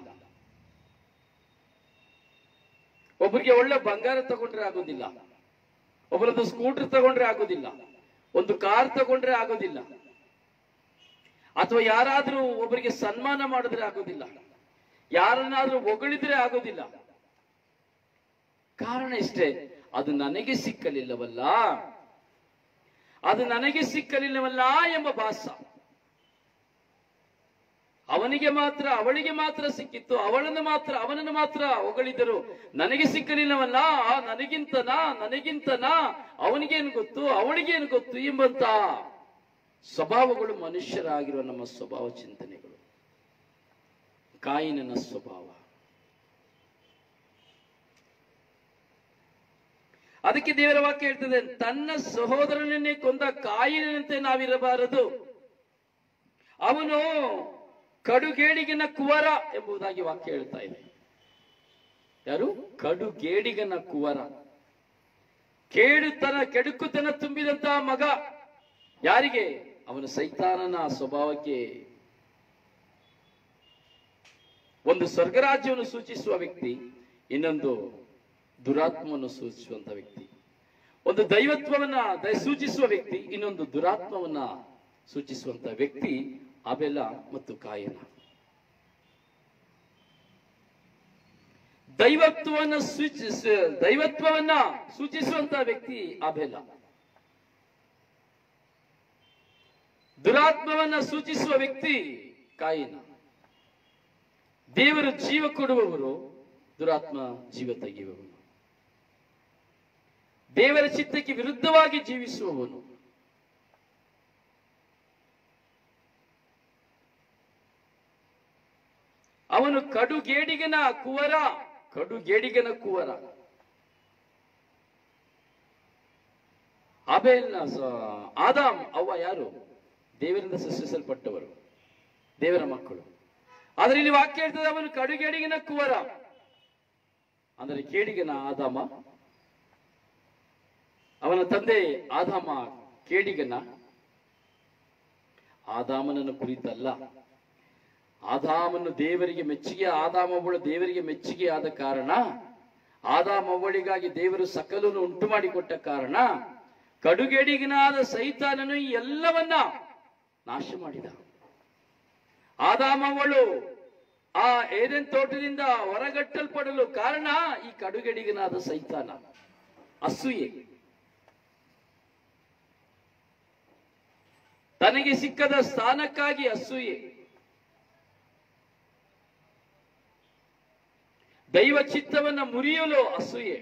S1: ಒಬ್ಬರಿಗೆ ಒಳ್ಳೆ ಬಂಗಾರ ತಗೊಂಡ್ರೆ ಆಗೋದಿಲ್ಲ ಒಬ್ಬರದ್ದು ಸ್ಕೂಟರ್ ತಗೊಂಡ್ರೆ ಆಗೋದಿಲ್ಲ ಒಂದು ಕಾರ್ ತಗೊಂಡ್ರೆ ಆಗೋದಿಲ್ಲ ಅಥವಾ ಯಾರಾದ್ರೂ ಒಬ್ಬರಿಗೆ ಸನ್ಮಾನ ಮಾಡಿದ್ರೆ ಆಗೋದಿಲ್ಲ ಯಾರನ್ನಾದ್ರೂ ಹೊಗಳಿದ್ರೆ ಆಗೋದಿಲ್ಲ ಕಾರಣ ಇಷ್ಟೇ ಅದು ನನಗೆ ಸಿಕ್ಕಲಿಲ್ಲವಲ್ಲ ಅದು ನನಗೆ ಸಿಕ್ಕಲಿಲ್ಲವಲ್ಲ ಎಂಬ ಭಾಸ ಅವನಿಗೆ ಮಾತ್ರ ಅವಳಿಗೆ ಮಾತ್ರ ಸಿಕ್ಕಿತ್ತು ಅವಳನ್ನು ಮಾತ್ರ ಅವನನ್ನು ಮಾತ್ರ ಹೊಗಳಿದರು ನನಗೆ ಸಿಕ್ಕಲಿಲ್ಲವಲ್ಲ ಆ ನನಗಿಂತನಾ ನನಗಿಂತನಾ ಅವನಿಗೇನು ಗೊತ್ತು ಅವಳಿಗೇನು ಗೊತ್ತು ಎಂಬಂತ ಸ್ವಭಾವಗಳು ಮನುಷ್ಯರಾಗಿರುವ ನಮ್ಮ ಸ್ವಭಾವ ಚಿಂತನೆಗಳು ಕಾಯಿನನ ಸ್ವಭಾವ ಅದಕ್ಕೆ ದೇವರ ವಾಕ್ಯ ಹೇಳ್ತದೆ ತನ್ನ ಸಹೋದರನನ್ನೇ ಕೊಂದ ಕಾಯಿನಂತೆ ನಾವಿರಬಾರದು ಅವನು ಕಡುಗೇಡಿಗನ ಕುವರ ಎಂಬುದಾಗಿ ವಾಕ್ಯ ಹೇಳ್ತಾ ಇದೆ ಯಾರು ಕಡುಗೇಡಿಗನ ಕುವರ ಕೇಡುತನ ಕೆಡುಕುತನ ತುಂಬಿದಂತಹ ಮಗ ಯಾರಿಗೆ ಅವನು ಸೈತಾನನ ಸ್ವಭಾವಕ್ಕೆ ಒಂದು ಸ್ವರ್ಗರಾಜ್ಯವನ್ನು ಸೂಚಿಸುವ ವ್ಯಕ್ತಿ ಇನ್ನೊಂದು ದುರಾತ್ಮವನ್ನು ಸೂಚಿಸುವಂತ ವ್ಯಕ್ತಿ ಒಂದು ದೈವತ್ವವನ್ನ ದ- ಸೂಚಿಸುವ ವ್ಯಕ್ತಿ ಇನ್ನೊಂದು ದುರಾತ್ಮವನ್ನ ಸೂಚಿಸುವಂತ ವ್ಯಕ್ತಿ ಅಬೆಲ ಮತ್ತು ಕಾಯನ ದೈವತ್ವವನ್ನು ಸೂಚಿಸ ದೈವತ್ವವನ್ನ ಸೂಚಿಸುವಂತ ವ್ಯಕ್ತಿ ಅಬೆಲ ದುರಾತ್ಮವನ್ನ ಸೂಚಿಸುವ ವ್ಯಕ್ತಿ ಕಾಯಿನ ದೇವರು ಜೀವ ಕೊಡುವವರು ದುರಾತ್ಮ ಜೀವ ತೆಗೆಯುವವನು ದೇವರ ಚಿತ್ತಕ್ಕೆ ವಿರುದ್ಧವಾಗಿ ಜೀವಿಸುವವನು ಅವನು ಕಡುಗೇಡಿಗನ ಕುವರ ಕಡುಗೇಡಿಗನ ಕುವರ ಅಬೇಲ್ನ ಸ- ಆದಾಮ್ ಅವ್ವ ಯಾರು ದೇವರಿಂದ ಸೃಷ್ಟಿಸಲ್ಪಟ್ಟವರು ದೇವರ ಮಕ್ಕಳು ಆದ್ರೆ ಇಲ್ಲಿ ವಾಕ್ಯ ಹೇಳ್ತದೆ ಅವನು ಕಡುಗೇಡಿಗನ ಕುವರ ಅಂದರೆ ಕೇಡಿಗನ ಆದಾಮ ಅವನ ತಂದೆ ಆದಾಮ ಕೇಡಿಗನ ಆದಾಮನನ್ನು ಕುರಿತಲ್ಲ ಆದಾಮನು ದೇವರಿಗೆ ಮೆಚ್ಚುಗೆ ಆದಾಮವಳು ದೇವರಿಗೆ ಮೆಚ್ಚುಗೆ ಆದ ಕಾರಣ ಆದಾಮವಳಿಗಾಗಿ ದೇವರು ಸಕಲನ್ನು ಉಂಟು ಮಾಡಿಕೊಟ್ಟ ಕಾರಣ ಕಡುಗೆಡಿಗನಾದ ಸೈತಾನನು ಈ ಎಲ್ಲವನ್ನ ನಾಶ ಮಾಡಿದ ಆದಾಮವಳು ಆ ಏದೆನ್ ತೋಟದಿಂದ ಹೊರಗಟ್ಟಲ್ಪಡಲು ಕಾರಣ ಈ ಕಡುಗೆಡಿಗನಾದ ಸೈತಾನ ಅಸೂಯೆ ತನಗೆ ಸಿಕ್ಕದ ಸ್ಥಾನಕ್ಕಾಗಿ ಅಸೂಯೆ ದೈವ ಚಿತ್ತವನ್ನ ಮುರಿಯಲು ಅಸೂಯೆ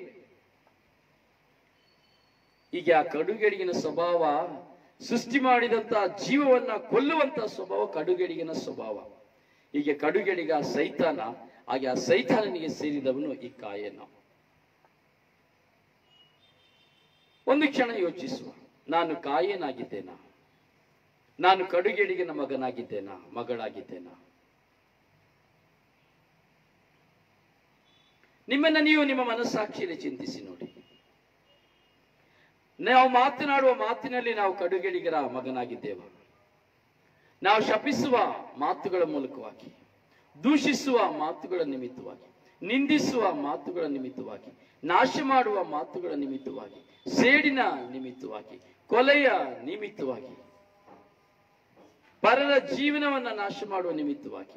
S1: ಈಗ ಆ ಕಡುಗೆಡಿಗಿನ ಸ್ವಭಾವ ಸೃಷ್ಟಿ ಮಾಡಿದಂತ ಜೀವವನ್ನ ಕೊಲ್ಲುವಂತ ಸ್ವಭಾವ ಕಡುಗೆಡಿಗಿನ ಸ್ವಭಾವ ಹೀಗೆ ಕಡುಗೆಡಿಗ ಸೈತಾನ ಹಾಗೆ ಆ ಸೈತಾನನಿಗೆ ಸೇರಿದವನು ಈ ಕಾಯನ ಒಂದು ಕ್ಷಣ ಯೋಚಿಸುವ ನಾನು ಕಾಯನಾಗಿದ್ದೇನಾ ನಾನು ಕಡುಗೆಡಿಗಿನ ಮಗನಾಗಿದ್ದೇನಾ ಮಗಳಾಗಿದ್ದೇನಾ ನಿಮ್ಮನ್ನ ನೀವು ನಿಮ್ಮ ಮನಸ್ಸಾಕ್ಷಿಯಲ್ಲಿ ಚಿಂತಿಸಿ ನೋಡಿ ನಾವು ಮಾತನಾಡುವ ಮಾತಿನಲ್ಲಿ ನಾವು ಕಡುಗೆಡಿಗರ ಮಗನಾಗಿದ್ದೇವ ನಾವು ಶಪಿಸುವ ಮಾತುಗಳ ಮೂಲಕವಾಗಿ ದೂಷಿಸುವ ಮಾತುಗಳ ನಿಮಿತ್ತವಾಗಿ ನಿಂದಿಸುವ ಮಾತುಗಳ ನಿಮಿತ್ತವಾಗಿ ನಾಶ ಮಾಡುವ ಮಾತುಗಳ ನಿಮಿತ್ತವಾಗಿ ಸೇಡಿನ ನಿಮಿತ್ತವಾಗಿ ಕೊಲೆಯ ನಿಮಿತ್ತವಾಗಿ ಪರರ ಜೀವನವನ್ನ ನಾಶ ಮಾಡುವ ನಿಮಿತ್ತವಾಗಿ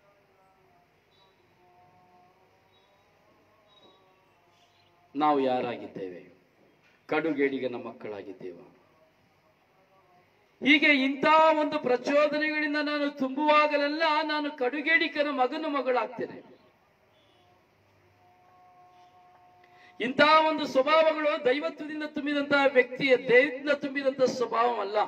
S1: ನಾವು ಯಾರಾಗಿದ್ದೇವೆ ಕಡುಗೇಡಿಗನ ಮಕ್ಕಳಾಗಿದ್ದೇವ ಹೀಗೆ ಇಂಥ ಒಂದು ಪ್ರಚೋದನೆಗಳಿಂದ ನಾನು ತುಂಬುವಾಗಲೆಲ್ಲ ನಾನು ಕಡುಗೇಡಿಕನ ಮಗನು ಮಗಳಾಗ್ತೇನೆ ಇಂತಹ ಒಂದು ಸ್ವಭಾವಗಳು ದೈವತ್ವದಿಂದ ತುಂಬಿದಂತಹ ವ್ಯಕ್ತಿಯ ದೇಹದಿಂದ ತುಂಬಿದಂತಹ ಸ್ವಭಾವವಲ್ಲ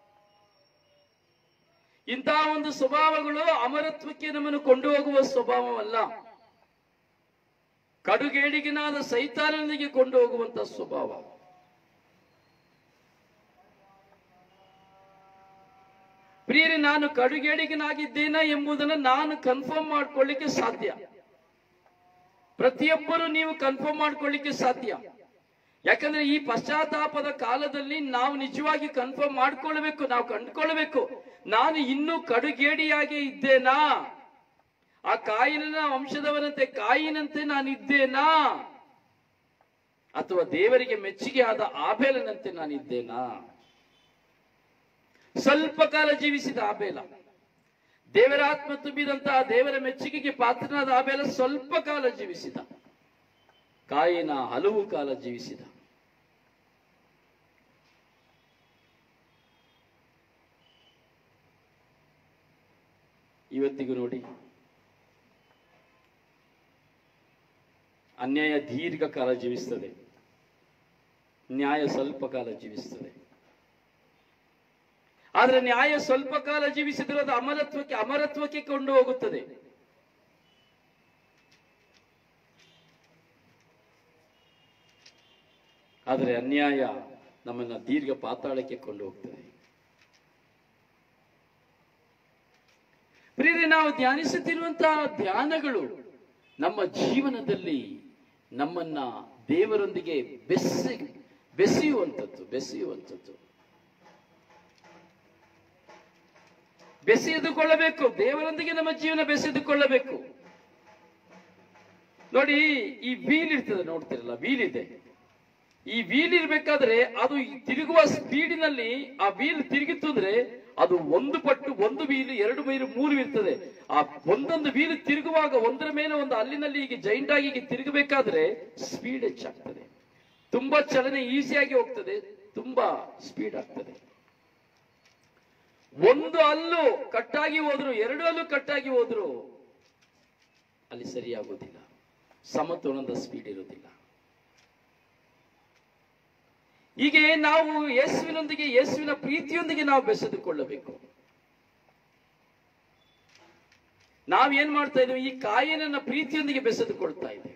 S1: ಇಂತಹ ಒಂದು ಸ್ವಭಾವಗಳು ಅಮರತ್ವಕ್ಕೆ ನಮ್ಮನ್ನು ಕೊಂಡು ಹೋಗುವ ಸ್ವಭಾವವಲ್ಲ ಕಡುಗೇಡಿಗಿನಾದ ಸೈತಾನನಿಗೆ ಕೊಂಡು ಹೋಗುವಂತ ಸ್ವಭಾವ ಪ್ರಿಯರೇ ನಾನು ಕಡುಗೇಡಿಗನಾಗಿದ್ದೇನ ಎಂಬುದನ್ನು ನಾನು ಕನ್ಫರ್ಮ್ ಮಾಡ್ಕೊಳ್ಳಿಕ್ಕೆ ಸಾಧ್ಯ ಪ್ರತಿಯೊಬ್ಬರು ನೀವು ಕನ್ಫರ್ಮ್ ಮಾಡ್ಕೊಳ್ಳಿಕ್ಕೆ ಸಾಧ್ಯ ಯಾಕಂದ್ರೆ ಈ ಪಶ್ಚಾತ್ತಾಪದ ಕಾಲದಲ್ಲಿ ನಾವು ನಿಜವಾಗಿ ಕನ್ಫರ್ಮ್ ಮಾಡ್ಕೊಳ್ಬೇಕು ನಾವು ಕಂಡುಕೊಳ್ಬೇಕು ನಾನು ಇನ್ನೂ ಕಡುಗೇಡಿಯಾಗಿ ಇದ್ದೇನಾ ಆ ಕಾಯಿನ ವಂಶದವನಂತೆ ಕಾಯಿನಂತೆ ನಾನಿದ್ದೇನಾ ಅಥವಾ ದೇವರಿಗೆ ಮೆಚ್ಚುಗೆ ಆದ ಆಬೇಲನಂತೆ ನಾನಿದ್ದೇನಾ ಸ್ವಲ್ಪ ಕಾಲ ಜೀವಿಸಿದ ಆಬೇಲ ದೇವರ ಆತ್ಮ ತುಂಬಿದಂತಹ ದೇವರ ಮೆಚ್ಚುಗೆಗೆ ಪಾತ್ರನಾದ ಆಬೇಲ ಸ್ವಲ್ಪ ಕಾಲ ಜೀವಿಸಿದ ಕಾಯಿನ ಹಲವು ಕಾಲ ಜೀವಿಸಿದ ಇವತ್ತಿಗೂ ನೋಡಿ ಅನ್ಯಾಯ ದೀರ್ಘ ಕಾಲ ಜೀವಿಸ್ತದೆ ನ್ಯಾಯ ಸ್ವಲ್ಪ ಕಾಲ ಜೀವಿಸ್ತದೆ ಆದ್ರೆ ನ್ಯಾಯ ಸ್ವಲ್ಪ ಕಾಲ ಜೀವಿಸಿದರೂ ಅದು ಅಮರತ್ವಕ್ಕೆ ಅಮರತ್ವಕ್ಕೆ ಕೊಂಡು ಹೋಗುತ್ತದೆ ಆದರೆ ಅನ್ಯಾಯ ನಮ್ಮನ್ನ ದೀರ್ಘ ಪಾತಾಳಕ್ಕೆ ಕೊಂಡು ಹೋಗ್ತದೆ ಪ್ರಿಯರೇ ನಾವು ಧ್ಯಾನಿಸುತ್ತಿರುವಂತಹ ಧ್ಯಾನಗಳು ನಮ್ಮ ಜೀವನದಲ್ಲಿ ನಮ್ಮನ್ನ ದೇವರೊಂದಿಗೆ ಬೆಸ್ಸಿ ಬೆಸೆಯುವಂಥದ್ದು ಬೆಸೆಯುವಂಥದ್ದು ಬೆಸೆದುಕೊಳ್ಳಬೇಕು ದೇವರೊಂದಿಗೆ ನಮ್ಮ ಜೀವನ ಬೆಸೆದುಕೊಳ್ಳಬೇಕು ನೋಡಿ ಈ ವೀಲ್ ಇರ್ತದೆ ನೋಡ್ತಿರಲ್ಲ ವೀಲ್ ಇದೆ ಈ ವೀಲ್ ಇರ್ಬೇಕಾದ್ರೆ ಅದು ಈ ತಿರುಗುವ ಸ್ಪೀಡಿನಲ್ಲಿ ಆ ವೀಲ್ ತಿರುಗಿತ್ತು ಅಂದ್ರೆ ಅದು ಒಂದು ಪಟ್ಟು ಒಂದು ವೀಲ್ ಎರಡು ವೀಲ್ ಮೂರು ಇರ್ತದೆ ಆ ಒಂದೊಂದು ವೀಲ್ ತಿರುಗುವಾಗ ಒಂದರ ಮೇಲೆ ಒಂದು ಅಲ್ಲಿನಲ್ಲಿ ಹೀಗೆ ಜೈಂಟ್ ಆಗಿ ಹೀಗೆ ತಿರುಗಬೇಕಾದ್ರೆ ಸ್ಪೀಡ್ ಹೆಚ್ಚಾಗ್ತದೆ ತುಂಬಾ ಚಲನೆ ಈಸಿಯಾಗಿ ಹೋಗ್ತದೆ ತುಂಬಾ ಸ್ಪೀಡ್ ಆಗ್ತದೆ ಒಂದು ಅಲ್ಲು ಕಟ್ಟಾಗಿ ಹೋದ್ರು ಎರಡು ಅಲ್ಲು ಕಟ್ಟಾಗಿ ಹೋದ್ರು ಅಲ್ಲಿ ಸರಿಯಾಗೋದಿಲ್ಲ ಸಮತೋಲನದ ಸ್ಪೀಡ್ ಇರೋದಿಲ್ಲ ಹೀಗೆ ನಾವು ಯೇಸುವಿನೊಂದಿಗೆ ಯೇಸುವಿನ ಪ್ರೀತಿಯೊಂದಿಗೆ ನಾವು ಬೆಸೆದುಕೊಳ್ಳಬೇಕು ನಾವೇನ್ ಮಾಡ್ತಾ ಇದ್ದೇವೆ ಈ ಕಾಯಿನನ್ನ ಪ್ರೀತಿಯೊಂದಿಗೆ ಬೆಸೆದುಕೊಳ್ತಾ ಇದ್ದೇವೆ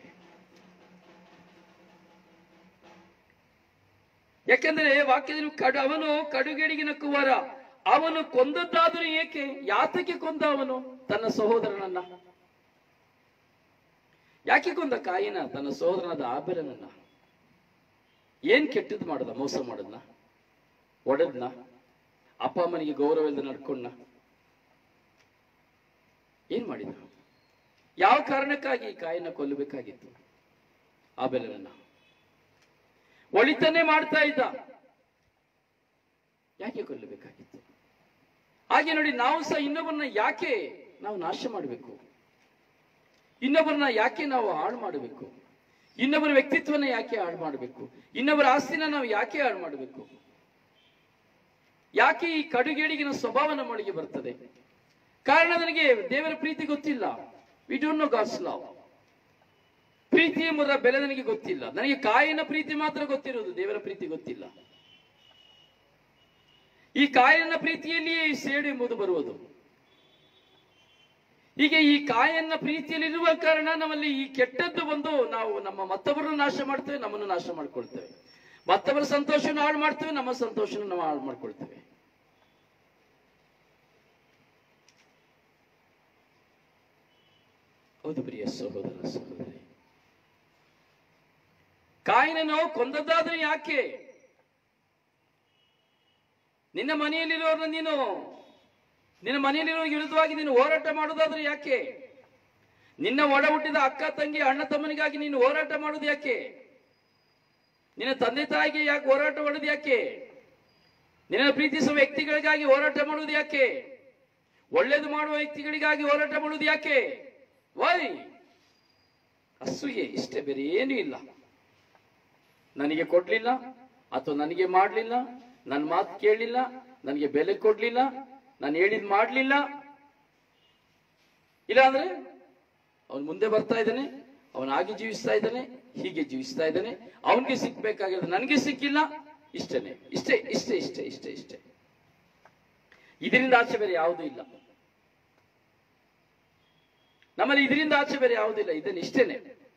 S1: ಯಾಕೆಂದ್ರೆ ವಾಕ್ಯದಲ್ಲಿ ಕಡು ಅವನು ಕಡುಗೆಡಿಗಿನ ಕುವರ ಅವನು ಕೊಂದದ್ದಾದರೂ ಏಕೆ ಯಾತಕ್ಕೆ ಕೊಂದ ಅವನು ತನ್ನ ಸಹೋದರನನ್ನ ಯಾಕೆ ಕೊಂದ ಕಾಯಿನ ತನ್ನ ಸಹೋದರನಾದ ಆಬೆರನನ್ನ ಏನ್ ಕೆಟ್ಟದ್ದು ಮಾಡದ ಮೋಸ ಮಾಡದ್ನ ಒಡೆದ್ನ ಅಪ್ಪ ಅಮ್ಮನಿಗೆ ಗೌರವ ಇಲ್ಲದೆ ನಡ್ಕೊಂಡ ಏನ್ ಮಾಡಿದ ಯಾವ ಕಾರಣಕ್ಕಾಗಿ ಈ ಕಾಯಿನ ಕೊಲ್ಲಬೇಕಾಗಿತ್ತು ಆ ಬೆಲೆಯನ್ನ ಒಳಿತನ್ನೇ ಮಾಡ್ತಾ ಇದ್ದ ಯಾಕೆ ಕೊಲ್ಲಬೇಕಾಗಿತ್ತು ಹಾಗೆ ನೋಡಿ ನಾವು ಸಹ ಇನ್ನೊಬ್ಬರನ್ನ ಯಾಕೆ ನಾವು ನಾಶ ಮಾಡಬೇಕು ಇನ್ನೊಬ್ಬರನ್ನ ಯಾಕೆ ನಾವು ಹಾಳು ಮಾಡಬೇಕು ಇನ್ನೊಬ್ಬರ ವ್ಯಕ್ತಿತ್ವನ ಯಾಕೆ ಹಾಳು ಮಾಡಬೇಕು ಇನ್ನೊಬ್ಬರ ಆಸ್ತಿನ ನಾವು ಯಾಕೆ ಹಾಳು ಮಾಡಬೇಕು ಯಾಕೆ ಈ ಕಡುಗೇಡಿಗಿನ ಸ್ವಭಾವ ನಮ್ಮೊಳಗೆ ಬರ್ತದೆ ಕಾರಣ ನನಗೆ ದೇವರ ಪ್ರೀತಿ ಗೊತ್ತಿಲ್ಲ we don't know God's love ಪ್ರೀತಿ ಎಂಬುದರ ಬೆಲೆ ನನಗೆ ಗೊತ್ತಿಲ್ಲ ನನಗೆ ಕಾಯಿನ ಪ್ರೀತಿ ಮಾತ್ರ ಗೊತ್ತಿರೋದು ದೇವರ ಪ್ರೀತಿ ಗೊತ್ತಿಲ್ಲ ಈ ಕಾಯನ ಪ್ರೀತಿಯಲ್ಲಿಯೇ ಈ ಸೇಡು ಎಂಬುದು ಬರುವುದು ಹೀಗೆ ಈ ಕಾಯನ್ನ ಪ್ರೀತಿಯಲ್ಲಿರುವ ಕಾರಣ ನಮ್ಮಲ್ಲಿ ಈ ಕೆಟ್ಟದ್ದು ಬಂದು ನಾವು ನಮ್ಮ ಮತ್ತೊಬ್ಬರನ್ನು ನಾಶ ಮಾಡ್ತೇವೆ ನಮ್ಮನ್ನು ನಾಶ ಮಾಡ್ಕೊಳ್ತೇವೆ ಮತ್ತೊಬ್ಬರ ಸಂತೋಷವನ್ನು ಹಾಳು ಮಾಡ್ತೇವೆ ನಮ್ಮ ಸಂತೋಷವನ್ನು ನಾವು ಹಾಳು ಮಾಡ್ಕೊಳ್ತೇವೆ ಹೌದು ಪ್ರಿಯ ಸಹೋದರ ಸಹೋದರಿ ಕಾಯಿನನ್ನು ಕೊಂದದ್ದಾದ್ರೆ ಯಾಕೆ ನಿನ್ನ ಮನೆಯಲ್ಲಿರೋರ್ನ ನೀನು ನಿನ್ನ ಮನೆಯಲ್ಲಿರೋ ವಿರುದ್ಧವಾಗಿ ನೀನು ಹೋರಾಟ ಮಾಡೋದಾದ್ರೆ ಯಾಕೆ ನಿನ್ನ ಒಡ ಹುಟ್ಟಿದ ಅಕ್ಕ ತಂಗಿ ಅಣ್ಣ ತಮ್ಮನಿಗಾಗಿ ನೀನು ಹೋರಾಟ ಮಾಡೋದು ಯಾಕೆ ನಿನ್ನ ತಂದೆ ತಾಯಿಗೆ ಯಾಕೆ ಹೋರಾಟ ಮಾಡೋದು ಯಾಕೆ ನಿನ್ನ ಪ್ರೀತಿಸುವ ವ್ಯಕ್ತಿಗಳಿಗಾಗಿ ಹೋರಾಟ ಮಾಡುವುದು ಯಾಕೆ ಒಳ್ಳೇದು ಮಾಡುವ ವ್ಯಕ್ತಿಗಳಿಗಾಗಿ ಹೋರಾಟ ಮಾಡುವುದು ಯಾಕೆ ವೈ ಅಸೂಯೆ ಇಷ್ಟೇ ಬೇರೆ ಏನೂ ಇಲ್ಲ ನನಗೆ ಕೊಡ್ಲಿಲ್ಲ ಅಥವಾ ನನಗೆ ಮಾಡಲಿಲ್ಲ ನನ್ನ ಮಾತು ಕೇಳಲಿಲ್ಲ ನನಗೆ ಬೆಲೆ ಕೊಡ್ಲಿಲ್ಲ ನಾನು ಹೇಳಿದ್ ಮಾಡ್ಲಿಲ್ಲ ಇಲ್ಲ ಅಂದ್ರೆ ಅವನು ಮುಂದೆ ಬರ್ತಾ ಇದ್ದಾನೆ ಅವನು ಹಾಗೆ ಜೀವಿಸ್ತಾ ಇದ್ದಾನೆ ಹೀಗೆ ಜೀವಿಸ್ತಾ ಇದ್ದಾನೆ ಅವನಿಗೆ ಸಿಕ್ಬೇಕಾಗಿರೋದು ನನಗೆ ಸಿಕ್ಕಿಲ್ಲ ಇಷ್ಟನೇ ಇಷ್ಟೇ ಇಷ್ಟೇ ಇಷ್ಟೇ ಇಷ್ಟೇ ಇಷ್ಟೇ ಇದರಿಂದ ಆಚೆ ಬೇರೆ ಯಾವುದೂ ಇಲ್ಲ ನಮ್ಮಲ್ಲಿ ಇದರಿಂದ ಆಚೆ ಬೇರೆ ಯಾವುದಿಲ್ಲ ಇದನ್ನ ಇಷ್ಟೇನೆ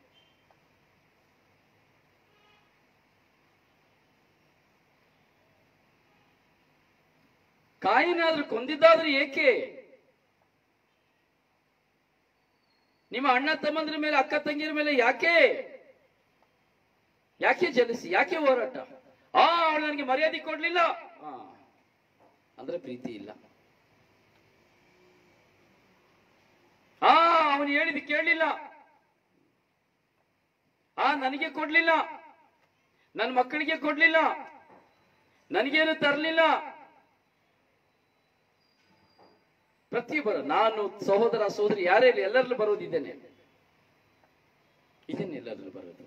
S1: ಕಾಯಿನಾದ್ರೂ ಕೊಂದಿದ್ದಾದ್ರೂ ಏಕೆ ನಿಮ್ಮ ಅಣ್ಣ ತಮ್ಮಂದ್ರ ಮೇಲೆ ಅಕ್ಕ ತಂಗಿಯರ ಮೇಲೆ ಯಾಕೆ ಯಾಕೆ ಜಲಸಿ ಯಾಕೆ ಹೋರಾಟ ಆ ಅವಳು ನನಗೆ ಮರ್ಯಾದೆ ಕೊಡ್ಲಿಲ್ಲ ಆ, ಅಂದ್ರೆ ಪ್ರೀತಿ ಇಲ್ಲ ಆ ಅವನು ಹೇಳಿದ ಕೇಳಲಿಲ್ಲ ಆ ನನಗೆ ಕೊಡ್ಲಿಲ್ಲ ನನ್ನ ಮಕ್ಕಳಿಗೆ ಕೊಡ್ಲಿಲ್ಲ ನನಗೇನು ತರಲಿಲ್ಲ ಪ್ರತಿಯೊಬ್ಬರು ನಾನು ಸಹೋದರ ಸಹೋದರಿ ಯಾರೇ ಇರಲಿ ಎಲ್ಲರಲ್ಲೂ ಬರೋದು ಇದೇನೆ ಇದನ್ನೇ ಎಲ್ಲರಲ್ಲೂ ಬರೋದು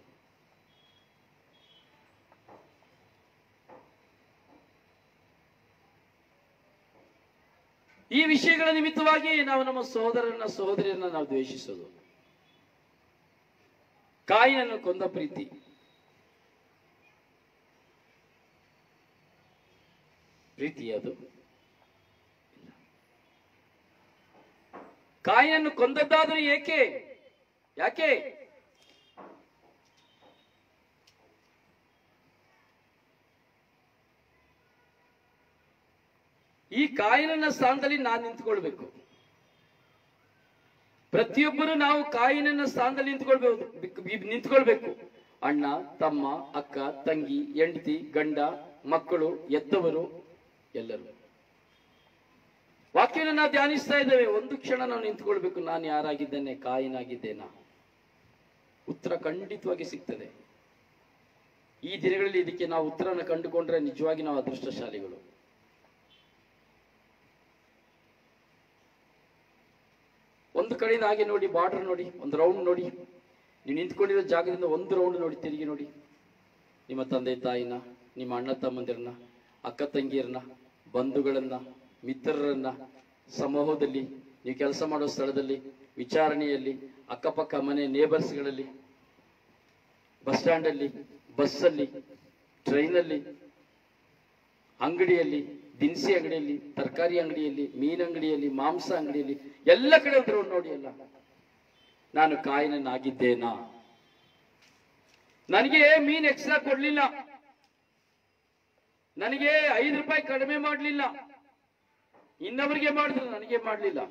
S1: ಈ ವಿಷಯಗಳ ನಿಮಿತ್ತವಾಗಿ ನಾವು ನಮ್ಮ ಸಹೋದರನ ಸಹೋದರಿಯನ್ನ ನಾವು ದ್ವೇಷಿಸೋದು ಕಾಯಿನನ್ನು ಕೊಂದ ಪ್ರೀತಿ ಪ್ರೀತಿ ಅದು ಇಲ್ಲ. ಕಾಯಿನನ್ನು ಕೊಂದದ್ದಾದರೂ ಏಕೆ ಯಾಕೆ ಈ ಕಾಯಿನನ್ನ ಸ್ಥಾನದಲ್ಲಿ ನಾನು ನಿಂತ್ಕೊಳ್ಬೇಕು ಪ್ರತಿಯೊಬ್ಬರು ನಾವು ಕಾಯಿನನ್ನ ಸ್ಥಾನದಲ್ಲಿ ನಿಂತ್ಕೊಳ್ಬೇಕು ಬಿಕ್- ಬಿ- ನಿಂತ್ಕೊಳ್ಬೇಕು ಅಣ್ಣ ತಮ್ಮ ಅಕ್ಕ ತಂಗಿ ಹೆಂಡತಿ ಗಂಡ ಮಕ್ಕಳು ಎತ್ತವರು ಎಲ್ಲರೂ ವಾಕ್ಯವನ್ನು ನಾವು ಧ್ಯಾನಿಸ್ತಾ ಇದ್ದೇವೆ ಒಂದು ಕ್ಷಣ ನಾವು ನಿಂತ್ಕೊಳ್ಬೇಕು ನಾನು ಯಾರಾಗಿದ್ದೇನೆ ಕಾಯಿನಾಗಿದ್ದೇನಾ ಉತ್ತರ ಖಂಡಿತವಾಗಿ ಸಿಗ್ತದೆ ಈ ದಿನಗಳಲ್ಲಿ ಇದಕ್ಕೆ ನಾವು ಉತ್ತರನ ಕಂಡುಕೊಂಡ್ರೆ ನಿಜವಾಗಿ ನಾವು ಅದೃಷ್ಟಶಾಲಿಗಳು ಒಂದು ಕಡೆಯಿಂದ ಹಾಗೆ ನೋಡಿ ಬಾರ್ಡರ್ ನೋಡಿ ಒಂದು ರೌಂಡ್ ನೋಡಿ ನೀವು ನಿಂತ್ಕೊಂಡಿರೋ ಜಾಗದಿಂದ ಒಂದು ರೌಂಡ್ ನೋಡಿ ತಿರುಗಿ ನೋಡಿ ನಿಮ್ಮ ತಂದೆ ತಾಯಿನ ನಿಮ್ಮ ಅಣ್ಣ ತಮ್ಮಂದಿರನ್ನ ಅಕ್ಕ ತಂಗಿಯರನ್ನ ಬಂಧುಗಳನ್ನ ಮಿತ್ರರನ್ನ ಸಮೂಹದಲ್ಲಿ ನೀವು ಕೆಲಸ ಮಾಡೋ ಸ್ಥಳದಲ್ಲಿ ವಿಚಾರಣೆಯಲ್ಲಿ ಅಕ್ಕಪಕ್ಕ ಮನೆ ನೇಬರ್ಸ್ಗಳಲ್ಲಿ ಬಸ್ ಸ್ಟ್ಯಾಂಡಲ್ಲಿ ಬಸ್ಸಲ್ಲಿ ಟ್ರೈನಲ್ಲಿ ಅಂಗಡಿಯಲ್ಲಿ ದಿನಸಿ ಅಂಗಡಿಯಲ್ಲಿ ತರಕಾರಿ ಅಂಗಡಿಯಲ್ಲಿ ಮೀನ್ ಅಂಗಡಿಯಲ್ಲಿ ಮಾಂಸ ಅಂಗಡಿಯಲ್ಲಿ ಎಲ್ಲ ಕಡೆ ಒಂದು round ನೋಡಿ ಅಲ್ಲ ನಾನು ಕಾಯಿನನ್ನಾಗಿದ್ದೇನಾ ನನಗೆ ಮೀನ್ ಎಕ್ಸ್ಟ್ರಾ ಕೊಡ್ಲಿಲ್ಲ ನನಗೆ ಐದು ರೂಪಾಯಿ ಕಡಿಮೆ ಮಾಡಲಿಲ್ಲ ಇನ್ನೊಬ್ಬರಿಗೆ ಮಾಡಿದ್ರು ನನಗೆ ಮಾಡಲಿಲ್ಲ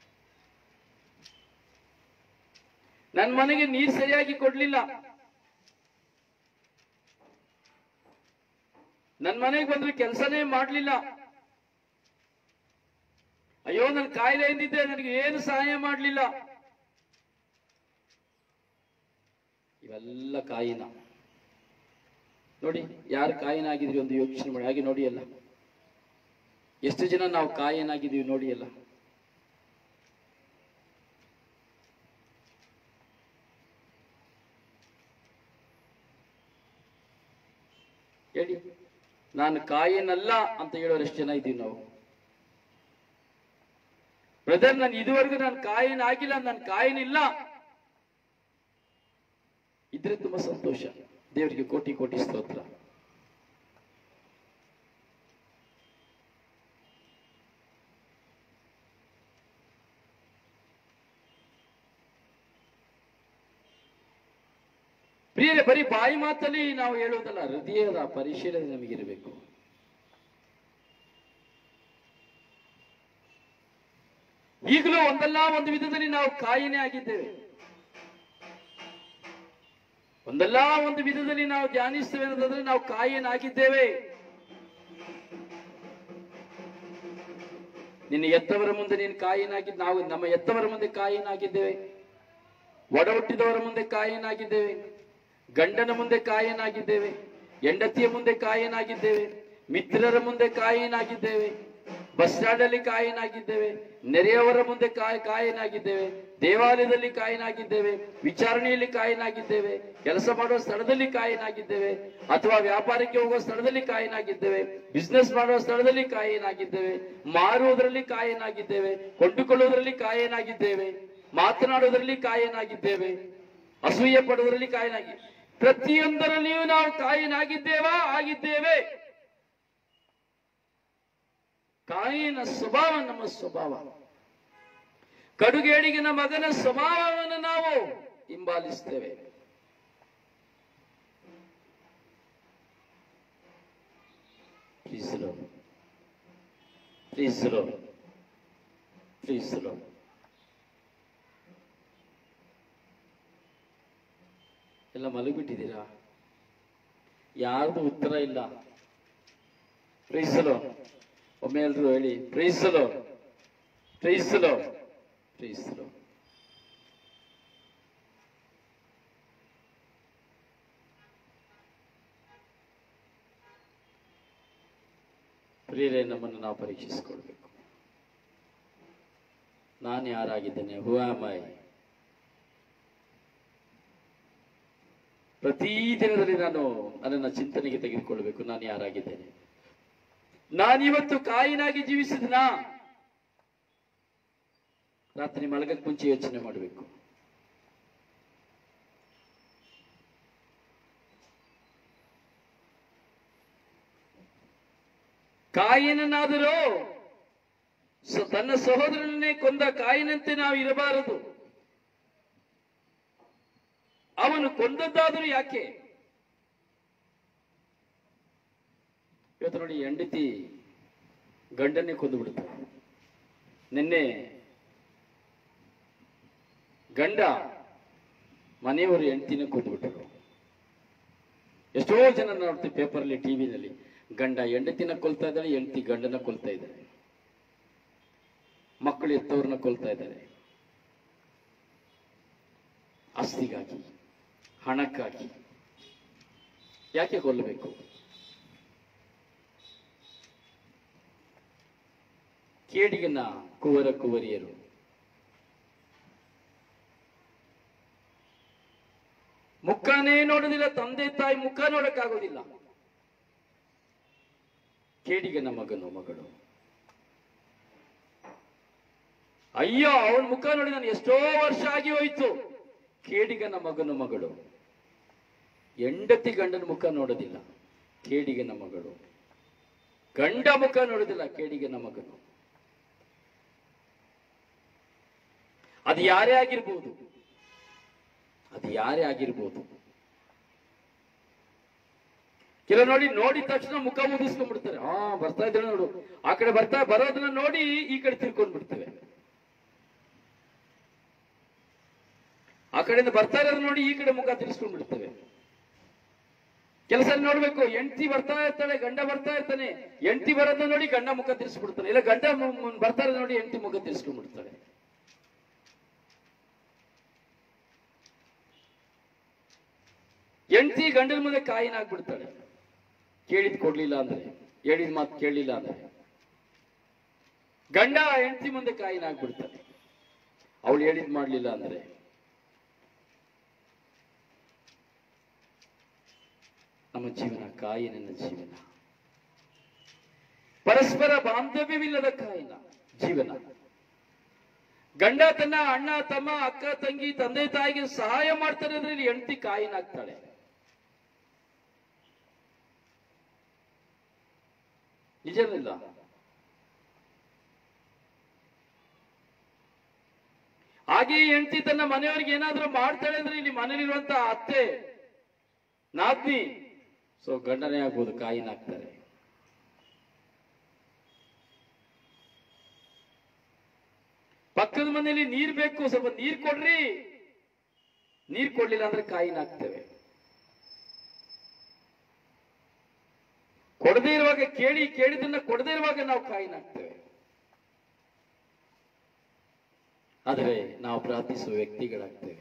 S1: ನನ್ನ ಮನೆಗೆ ನೀರು ಸರಿಯಾಗಿ ಕೊಡ್ಲಿಲ್ಲ ನನ್ನ ಮನೆಗೆ ಬಂದ್ರೆ ಕೆಲಸನೇ ಮಾಡಲಿಲ್ಲ ಅಯ್ಯೋ ನನ್ನ ಕಾಯಿಲೆ ಎಂದಿದ್ದೆ ನನಗೆ ಏನು ಸಹಾಯ ಮಾಡಲಿಲ್ಲ ಇವೆಲ್ಲ ಕಾಯಿನ ನೋಡಿ ಯಾರು ಕಾಯಿನಾಗಿದ್ರಿ ಒಂದು ಯೋಚನೆ ಮಾಡಿ ಹಾಗೆ ನೋಡಿ ಅಲ್ಲ ಎಷ್ಟು ಜನ ನಾವು ಕಾಯಿನಾಗಿದ್ದೀವಿ ನೋಡಿ ಅಲ್ಲ ಹೇಳಿ ನಾನು ಕಾಯಿನಲ್ಲ ಅಂತ ಹೇಳೋರು ಎಷ್ಟು ಜನ ಇದ್ದೀವಿ ನಾವು ಬ್ರದರ್ ನಾನು ಇದುವರೆಗೂ ನಾನು ಕಾಯಿನ ಆಗಿಲ್ಲ ನಾನು ಕಾಯಿನಿಲ್ಲ ಇದ್ರೆ ತುಂಬಾ ಸಂತೋಷ ದೇವರಿಗೆ ಕೋಟಿ ಕೋಟಿ ಸ್ತೋತ್ರ ಪ್ರಿಯರೇ ಬರೀ ಬಾಯಿ ಮಾತಲ್ಲಿ ನಾವು ಹೇಳುವುದಲ್ಲ ಹೃದಯದ ಪರಿಶೀಲನೆ ನಮಗಿರಬೇಕು ಈಗಲೂ ಒಂದಲ್ಲ ಒಂದು ವಿಧದಲ್ಲಿ ನಾವು ಕಾಯಿನೇ ಆಗಿದ್ದೇವೆ ಒಂದಲ್ಲ ಒಂದು ವಿಧದಲ್ಲಿ ನಾವು ಧ್ಯಾನಿಸ್ತೇವೆ ಅನ್ನೋದಾದ್ರೆ ನಾವು ಕಾಯಿನಾಗಿದ್ದೇವೆ ನಿನ್ನ ಎತ್ತವರ ಮುಂದೆ ನೀನು ಕಾಯಿನಾಗಿದ್ದು ನಾವು ನಮ್ಮ ಎತ್ತವರ ಮುಂದೆ ಕಾಯಿನಾಗಿದ್ದೇವೆ ಒಡ ಹುಟ್ಟಿದವರ ಮುಂದೆ ಕಾಯಿನಾಗಿದ್ದೇವೆ ಗಂಡನ ಮುಂದೆ ಕಾಯಿನಾಗಿದ್ದೇವೆ ಹೆಂಡತಿಯ ಮುಂದೆ ಕಾಯಿನಾಗಿದ್ದೇವೆ ಮಿತ್ರರ ಮುಂದೆ ಕಾಯಿನಾಗಿದ್ದೇವೆ ಬಸ್ ಸ್ಟ್ಯಾಂಡ್ ಅಲ್ಲಿ ಕಾಯಿನಾಗಿದ್ದೇವೆ ನೆರೆಯವರ ಮುಂದೆ ಕಾಯಿ ಕಾಯಿನಾಗಿದ್ದೇವೆ ದೇವಾಲಯದಲ್ಲಿ ಕಾಯಿನಾಗಿದ್ದೇವೆ ವಿಚಾರಣೆಯಲ್ಲಿ ಕಾಯಿನಾಗಿದ್ದೇವೆ ಕೆಲಸ ಮಾಡುವ ಸ್ಥಳದಲ್ಲಿ ಕಾಯಿನಾಗಿದ್ದೇವೆ ಅಥವಾ ವ್ಯಾಪಾರಕ್ಕೆ ಹೋಗುವ ಸ್ಥಳದಲ್ಲಿ ಕಾಯಿನಾಗಿದ್ದೇವೆ ಬಿಸ್ನೆಸ್ ಮಾಡುವ ಸ್ಥಳದಲ್ಲಿ ಕಾಯಿನಾಗಿದ್ದೇವೆ ಮಾರುವುದರಲ್ಲಿ ಕಾಯಿನಾಗಿದ್ದೇವೆ ಕೊಂಡುಕೊಳ್ಳುವುದರಲ್ಲಿ ಕಾಯಿನಾಗಿದ್ದೇವೆ ಮಾತನಾಡುವುದರಲ್ಲಿ ಕಾಯಿನಾಗಿದ್ದೇವೆ ಅಸೂಯೆ ಪಡುವುದರಲ್ಲಿ ಕಾಯಿನಾಗಿ ಪ್ರತಿಯೊಂದರಲ್ಲಿಯೂ ನಾವು ಕಾಯಿನಾಗಿದ್ದೇವಾ ಆಗಿದ್ದೇವೆ ಕಾಯಿನ ಸ್ವಭಾವ ನಮ್ಮ ಸ್ವಭಾವ ಕಡುಗೇಡಿಗಿನ ಮಗನ ಸ್ವಭಾವವನ್ನು ನಾವು ಹಿಂಬಾಲಿಸ್ತೇವೆ Praise the Lord. Praise the Lord. Praise the Lord. ಎಲ್ಲ ಮಲಗಿಬಿಟ್ಟಿದ್ದೀರಾ ಯಾರ್ದು ಉತ್ತರ ಇಲ್ಲ ಪ್ರೀಸಲು ಒಮ್ಮೆ ಎಲ್ರು ಹೇಳಿ ಪ್ರೀಸಲು ಪ್ರೀಸಲು ಪ್ರೀಸಲು ಪ್ರಿಯರೇ ನಮ್ಮನ್ನು ನಾವು ಪರೀಕ್ಷಿಸಿಕೊಳ್ಬೇಕು ನಾನು ಯಾರಾಗಿದ್ದೇನೆ ಹೂ ಆಮ್ ಐ ಪ್ರತಿ ದಿನದಲ್ಲಿ ನಾನು ನನ್ನನ್ನು ಚಿಂತನೆಗೆ ತೆಗೆದುಕೊಳ್ಬೇಕು ನಾನು ಯಾರಾಗಿದ್ದೇನೆ ನಾನಿವತ್ತು ಕಾಯಿನಾಗಿ ಜೀವಿಸಿದ್ನಾ ರಾತ್ರಿ ಮಲಗಕ್ಕೆ ಮುಂಚೆ ಯೋಚನೆ ಮಾಡಬೇಕು ಕಾಯಿನನ್ನಾದರೂ ಸ- ತನ್ನ ಸಹೋದರನನ್ನೇ ಕೊಂದ ಕಾಯಿನಂತೆ ನಾವು ಇರಬಾರದು ಅವನು ಕೊಂದದ್ದಾದರೂ ಯಾಕೆ ಇವತ್ತು ನೋಡಿ ಹೆಂಡತಿ ಗಂಡನ್ನೇ ಕೊಂದು ಬಿಡುತ್ತಾನೆ ನಿನ್ನೆ ಗಂಡ ಮನೆಯವರು ಹೆಂಡತಿನ ಕೊಂದು ಬಿಟ್ಟರು ಎಷ್ಟೋ ಜನ ನೋಡ್ತೀವಿ ಪೇಪರಲ್ಲಿ ಟಿವಿನಲ್ಲಿ ಗಂಡ ಹೆಂಡತಿನ ಕೊಲ್ತಾ ಇದ್ದಾಳೆ ಹೆಂಡತಿ ಗಂಡನ ಕೊಲ್ತಾ ಇದ್ದಾಳೆ ಮಕ್ಕಳು ಎತ್ತವ್ರನ್ನ ಕೊಲ್ತಾ ಇದ್ದಾರೆ ಆಸ್ತಿಗಾಗಿ ಹಣಕ್ಕಾಗಿ ಯಾಕೆ ಕೊಲ್ಲಬೇಕು ಕೇಡಿಗನ ಕುವರ ಕುವರಿಯರು ಮುಖನೇ ನೋಡೋದಿಲ್ಲ ತಂದೆ ತಾಯಿ ಮುಖ ನೋಡಕ್ಕಾಗೋದಿಲ್ಲ ಕೇಡಿಗನ ಮಗನು ಮಗಳು ಅಯ್ಯೋ ಅವನ ಮುಖ ನೋಡಿ ನಾನು ಎಷ್ಟೋ ವರ್ಷ ಆಗಿ ಹೋಯ್ತು ಕೇಡಿಗನ ಮಗನು ಮಗಳು ಹೆಂಡತಿ ಗಂಡನ ಮುಖ ನೋಡೋದಿಲ್ಲ ಕೇಡಿಗನ ಮಗಳು ಗಂಡ ಮುಖ ನೋಡೋದಿಲ್ಲ ಕೇಡಿಗನ ಮಗನು ಅದು ಯಾರೇ ಆಗಿರ್ಬೋದು ಅದು ಯಾರೇ ಆಗಿರ್ಬೋದು ಕೆಲ ನೋಡಿ ನೋಡಿದ ತಕ್ಷಣ ಮುಖ ಮುಗಿಸ್ಕೊಂಡ್ಬಿಡ್ತಾರೆ ಹಾ ಬರ್ತಾ ಇದ್ದಾಳೆ ನೋಡು ಆ ಕಡೆ ಬರ್ತಾ ಬರೋದನ್ನ ನೋಡಿ ಈ ಕಡೆ ತಿರ್ಕೊಂಡ್ ಬಿಡ್ತೇವೆ ಆ ಕಡೆಯಿಂದ ಬರ್ತಾ ಇರೋದನ್ನ ನೋಡಿ ಈ ಕಡೆ ಮುಖ ತಿರ್ಸ್ಕೊಂಡ್ ಬಿಡ್ತೇವೆ ಕೆಲಸ ನೋಡ್ಬೇಕು ಹೆಂಡತಿ ಬರ್ತಾ ಇರ್ತಾಳೆ ಗಂಡ ಬರ್ತಾ ಇರ್ತಾನೆ ಹೆಂಡತಿ ಬರೋದನ್ನ ನೋಡಿ ಗಂಡ ಮುಖ ತಿರ್ಸ್ಬಿಡ್ತಾನೆ ಇಲ್ಲ ಗಂಡ ಮು- ಮು- ಬರ್ತಾ ಇರೋದ್ ನೋಡಿ ಹೆಂಡತಿ ಮುಖ ತಿರ್ಸ್ಕೊಂಡ್ಬಿಡ್ತಾಳೆ ಹೆಂಡತಿ ಗಂಡನ ಮುಂದೆ ಕಾಯಿನಾಗ್ಬಿಡ್ತಾಳೆ ಕೇಳಿದ್ ಕೊಡ್ಲಿಲ್ಲ ಅಂದ್ರೆ ಹೇಳಿದ ಮಾತು ಕೇಳಲಿಲ್ಲ ಅಂದ್ರೆ ಗಂಡ ಹೆಂಡತಿ ಮುಂದೆ ಕಾಯಿನಾಗ್ಬಿಡ್ತಾನೆ ಅವಳು ಹೇಳಿದ್ ಮಾಡ್ಲಿಲ್ಲ ಅಂದ್ರೆ ನಮ್ಮ ಜೀವನ ಕಾಯಿ ನನ್ನ ಜೀವನ ಪರಸ್ಪರ ಬಾಂಧವ್ಯವಿಲ್ಲದ ಕಾಯಿನ ಜೀವನ ಗಂಡ ತನ್ನ ಅಣ್ಣ ತಮ್ಮ ಅಕ್ಕ ತಂಗಿ ತಂದೆ ತಾಯಿಗೆ ಸಹಾಯ ಮಾಡ್ತಾರೆ ಅಂದ್ರೆ ಇಲ್ಲಿ ಹೆಂಡತಿ ಕಾಯಿನಾಗ್ತಾಳೆ ನಿಜವಿಲ್ಲ ಹಾಗೆ ಹೆಂಡತಿ ತನ್ನ ಮನೆಯವರಿಗೆ ಏನಾದ್ರೂ ಮಾಡ್ತಾಳೆ ಅಂದ್ರೆ ಇಲ್ಲಿ ಮನೇಲಿರುವಂತ ಅತ್ತೆ ನಾದ್ನಿ ಸೊ ಗಂಡನೇ ಆಗ್ಬೋದು ಕಾಯಿನಾಗ್ತಾರೆ ಪಕ್ಕದ ಮನೆಯಲ್ಲಿ ನೀರ್ ಬೇಕು ಸ್ವಲ್ಪ ನೀರ್ ಕೊಡ್ರಿ ನೀರ್ ಕೊಡ್ಲಿಲ್ಲ ಅಂದ್ರೆ ಕಾಯಿನಾಗ್ತೇವೆ ಕೊಡದೇ ಇರುವಾಗ ಕೇಳಿ ಕೇಳಿದನ್ನ ಕೊಡದೇ ಇರುವಾಗ ನಾವು ಕಾಯಿನಾಗ್ತೇವೆ ಆದರೆ ನಾವು ಪ್ರಾರ್ಥಿಸುವ ವ್ಯಕ್ತಿಗಳಾಗ್ತೇವೆ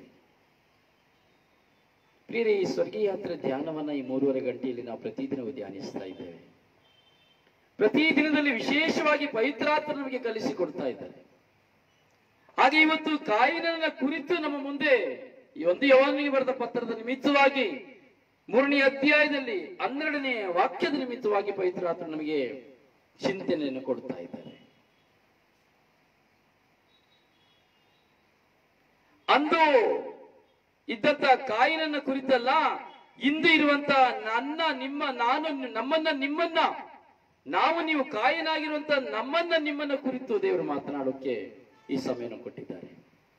S1: ಪ್ರಿಯರೇ ಈ ಸ್ವರ್ಗೀಯ ಯಾತ್ರೆ ಧ್ಯಾನವನ್ನ ಈ ಮೂರುವರೆ ಗಂಟೆಯಲ್ಲಿ ನಾವು ಪ್ರತಿದಿನವೂ ಧ್ಯಾನಿಸ್ತಾ ಇದ್ದೇವೆ ಪ್ರತಿ ದಿನದಲ್ಲಿ ವಿಶೇಷವಾಗಿ ಪವಿತ್ರಾತ್ಮ ನಮಗೆ ಕಲಿಸಿಕೊಡ್ತಾ ಇದ್ದಾರೆ ಹಾಗೆ ಇವತ್ತು ಕಾಯಿನ ಕುರಿತು ನಮ್ಮ ಮುಂದೆ ಈ ಒಂದು ಯವಾನಿಗೆ ಬರೆದ ಪತ್ರದ ನಿಮಿತ್ತವಾಗಿ ಮೂರನೇ ಅಧ್ಯಾಯದಲ್ಲಿ ಹನ್ನೆರಡನೇ ವಾಕ್ಯದ ನಿಮಿತ್ತವಾಗಿ ಪವಿತ್ರಾತ್ಮ ನಮಗೆ ಚಿಂತನೆಯನ್ನು ಕೊಡ್ತಾ ಇದ್ದಾರೆ ಅಂದು ಇದ್ದಂತ ಕಾಯಿನನ್ನ ಕುರಿತಲ್ಲ ಇಂದು ಇರುವಂತ ನನ್ನ ನಿಮ್ಮ ನಾನು ನಮ್ಮನ್ನ ನಿಮ್ಮನ್ನ ನಾವು ನೀವು ಕಾಯಿನಾಗಿರುವಂತ ನಮ್ಮನ್ನ ನಿಮ್ಮನ್ನ ಕುರಿತು ದೇವರು ಮಾತನಾಡೋಕೆ ಈ ಸಮಯವನ್ನು ಕೊಟ್ಟಿದ್ದಾರೆ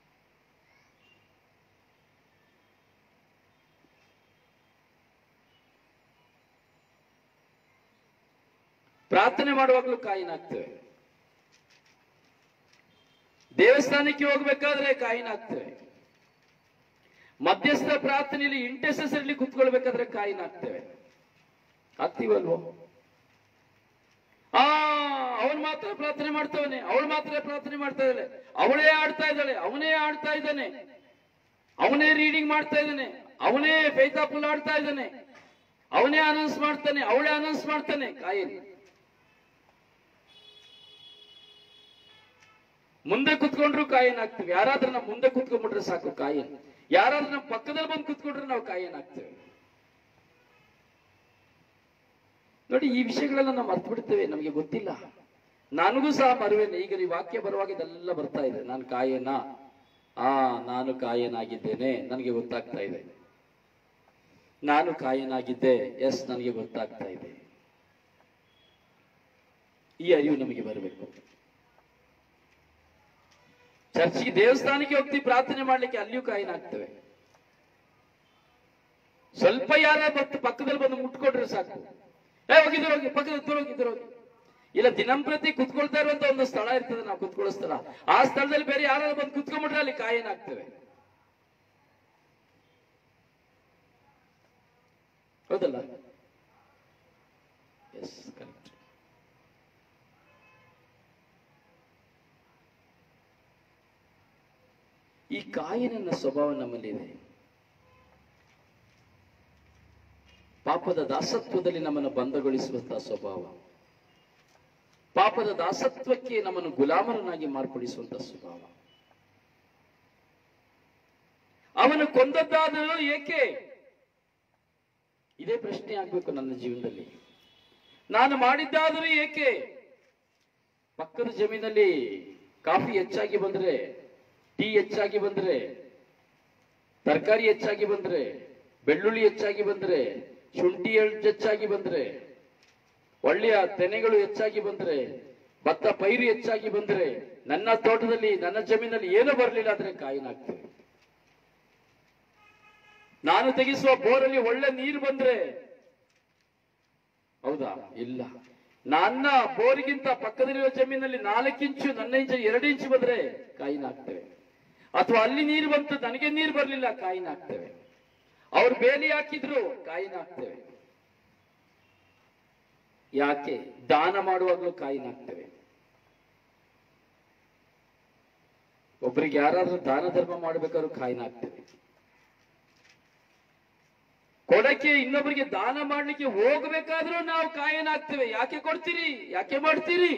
S1: ಪ್ರಾರ್ಥನೆ ಮಾಡುವಾಗಲೂ ಕಾಯಿನಾಗ್ತೇವೆ ದೇವಸ್ಥಾನಕ್ಕೆ ಹೋಗ್ಬೇಕಾದ್ರೆ ಕಾಯಿನಾಗ್ತೇವೆ ಮಧ್ಯಸ್ಥ ಪ್ರಾರ್ಥನೆಯಲ್ಲಿ ಇಂಟೆಸೆಸರ್ಲಿ ಕುತ್ಕೊಳ್ಬೇಕಾದ್ರೆ ಕಾಯಿನಾಗ್ತೇವೆ ಆಗ್ತೀವಲ್ವೋ ಆ ಅವನ್ ಮಾತ್ರ ಪ್ರಾರ್ಥನೆ ಮಾಡ್ತವನೆ ಅವಳು ಮಾತ್ರ ಪ್ರಾರ್ಥನೆ ಮಾಡ್ತಾ ಇದ್ದಾಳೆ ಅವಳೇ ಆಡ್ತಾ ಇದ್ದಾಳೆ ಅವನೇ ಆಡ್ತಾ ಇದ್ದಾನೆ ಅವನೇ ರೀಡಿಂಗ್ ಮಾಡ್ತಾ ಇದ್ದಾನೆ ಅವನೇ ಫೈತಾಪುಲ್ ಆಡ್ತಾ ಇದ್ದಾನೆ ಅವನೇ ಅನೌನ್ಸ್ ಮಾಡ್ತಾನೆ ಅವಳೇ ಅನೌನ್ಸ್ ಮಾಡ್ತಾನೆ ಕಾಯಿನ್ ಮುಂದೆ ಕುತ್ಕೊಂಡ್ರು ಕಾಯಿನ್ ಆಗ್ತೇವೆ ಯಾರಾದ್ರೂ ನಮ್ಮ ಮುಂದೆ ಕುತ್ಕೊಂಡ್ಬಿಟ್ರೆ ಸಾಕು ಕಾಯಿನ್ ಯಾರಾದ್ರೂ ನಮ್ಮ ಪಕ್ಕದಲ್ಲಿ ಬಂದು ಕುತ್ಕೊಂಡ್ರೆ ನಾವು ಕಾಯಿನ್ ಆಗ್ತೇವೆ ನೋಡಿ ಈ ವಿಷಯಗಳೆಲ್ಲ ನಾವು ಮರ್ತು ಬಿಡ್ತೇವೆ ನಮಗೆ ಗೊತ್ತಿಲ್ಲ ನನಗೂ ಸಹ ಮರುವೇನೆ ಈಗ ಈ ವಾಕ್ಯ ಬರುವಾಗ ಇದೆಲ್ಲ ಬರ್ತಾ ಇದೆ ನಾನು ಕಾಯನ ಆ ನಾನು ಕಾಯನಾಗಿದ್ದೇನೆ ನನಗೆ ಗೊತ್ತಾಗ್ತಾ ಇದೆ ನಾನು ಕಾಯನಾಗಿದ್ದೆ ಎಸ್ ನನಗೆ ಗೊತ್ತಾಗ್ತಾ ಇದೆ ಈ ಅರಿವು ನಮಗೆ ಬರಬೇಕು ಚರ್ಚಿಗೆ ದೇವಸ್ಥಾನಕ್ಕೆ ಹೋಗ್ತೀವಿ ಪ್ರಾರ್ಥನೆ ಮಾಡ್ಲಿಕ್ಕೆ ಅಲ್ಲಿಯೂ ಕಾಯಿನಾಗ್ತೇವೆ ಸ್ವಲ್ಪ ಯಾರ ಬಂತು ಪಕ್ಕದಲ್ಲಿ ಬಂದು ಮುಟ್ಕೊಂಡ್ರೆ ಸಾಕು ಏ ಹೋಗಿದ್ರು ಹೋಗಿ ಪಕ್ಕದ ದೂರ ಹೋಗಿದ್ರು ಹೋಗಿ ಇಲ್ಲ ದಿನಂಪ್ರತಿ ಕುತ್ಕೊಳ್ತಾ ಇರುವಂತ ಒಂದು ಸ್ಥಳ ಇರ್ತದೆ ನಾವು ಕುತ್ಕೊಳ್ಳೋ ಸ್ಥಳ ಆ ಸ್ಥಳದಲ್ಲಿ ಬೇರೆ ಯಾರಾದ್ರೂ ಬಂದು ಕುತ್ಕೊಂಡ್ಬಿಟ್ರೆ ಅಲ್ಲಿ ಕಾಯನಾಗ್ತೇವೆ ಹೌದಲ್ಲ ಎಸ್ ಕರೆಕ್ಟ್ ಈ ಕಾಯಿನ ಸ್ವಭಾವ ನಮ್ಮಲ್ಲಿದೆ ಪಾಪದ ದಾಸತ್ವದಲ್ಲಿ ನಮ್ಮನ್ನು ಬಂಧಗೊಳಿಸುವಂತಹ ಸ್ವಭಾವ ಪಾಪದ ದಾಸತ್ವಕ್ಕೆ ನಮ್ಮನ್ನು ಗುಲಾಮರನ್ನಾಗಿ ಮಾರ್ಪಡಿಸುವಂತಹ ಸ್ವಭಾವ ಅವನು ಕೊಂದದ್ದಾದರೂ ಏಕೆ ಇದೇ ಪ್ರಶ್ನೆ ಆಗ್ಬೇಕು ನನ್ನ ಜೀವನದಲ್ಲಿ ನಾನು ಮಾಡಿದ್ದಾದರೂ ಏಕೆ ಪಕ್ಕದ ಜಮೀನಲ್ಲಿ ಕಾಫಿ ಹೆಚ್ಚಾಗಿ ಬಂದ್ರೆ ಟೀ ಹೆಚ್ಚಾಗಿ ಬಂದ್ರೆ ತರಕಾರಿ ಹೆಚ್ಚಾಗಿ ಬಂದ್ರೆ ಬೆಳ್ಳುಳ್ಳಿ ಹೆಚ್ಚಾಗಿ ಬಂದ್ರೆ ಶುಂಠಿ ಎಳ್- ಹೆಚ್ಚಾಗಿ ಬಂದ್ರೆ ಒಳ್ಳೆಯ ತೆನೆಗಳು ಹೆಚ್ಚಾಗಿ ಬಂದ್ರೆ ಭತ್ತ ಪೈರು ಹೆಚ್ಚಾಗಿ ಬಂದ್ರೆ ನನ್ನ ತೋಟದಲ್ಲಿ ನನ್ನ ಜಮೀನಲ್ಲಿ ಏನೂ ಬರಲಿಲ್ಲ ಆದ್ರೆ ಕಾಯಿನಾಗ್ತದೆ ನಾನು ತೆಗೆಸುವ ಬೋರಲ್ಲಿ ಒಳ್ಳೆ ನೀರು ಬಂದ್ರೆ ಹೌದಾ ಇಲ್ಲ ನನ್ನ ಬೋರಿಗಿಂತ ಪಕ್ಕದಲ್ಲಿರುವ ಜಮೀನಲ್ಲಿ ನಾಲ್ಕು ಇಂಚು ನನ್ನ ಇಂಚು ಎರಡು ಇಂಚು ಬಂದ್ರೆ ಕಾಯಿನಾಗ್ತೇವೆ ಅಥವಾ ಅಲ್ಲಿ ನೀರು ಬಂತು ನನಗೆ ನೀರು ಬರಲಿಲ್ಲ ಕಾಯಿನಾಗ್ತೇವೆ ಅವ್ರು ಬೇಲಿ ಹಾಕಿದ್ರು ಕಾಯಿನಾಗ್ತೇವೆ ಯಾಕೆ ದಾನ ಮಾಡುವಾಗಲೂ ಕಾಯಿನಾಗ್ತೇವೆ ಒಬ್ಬರಿಗೆ ಯಾರಾದ್ರೂ ದಾನ ಧರ್ಮ ಮಾಡ್ಬೇಕಾದ್ರೂ ಕಾಯಿನಾಗ್ತೇವೆ ಕೊಡಕ್ಕೆ ಇನ್ನೊಬ್ಬರಿಗೆ ದಾನ ಮಾಡ್ಲಿಕ್ಕೆ ಹೋಗ್ಬೇಕಾದ್ರೂ ನಾವು ಕಾಯನಾಗ್ತೇವೆ ಯಾಕೆ ಕೊಡ್ತೀರಿ ಯಾಕೆ ಮಾಡ್ತೀರಿ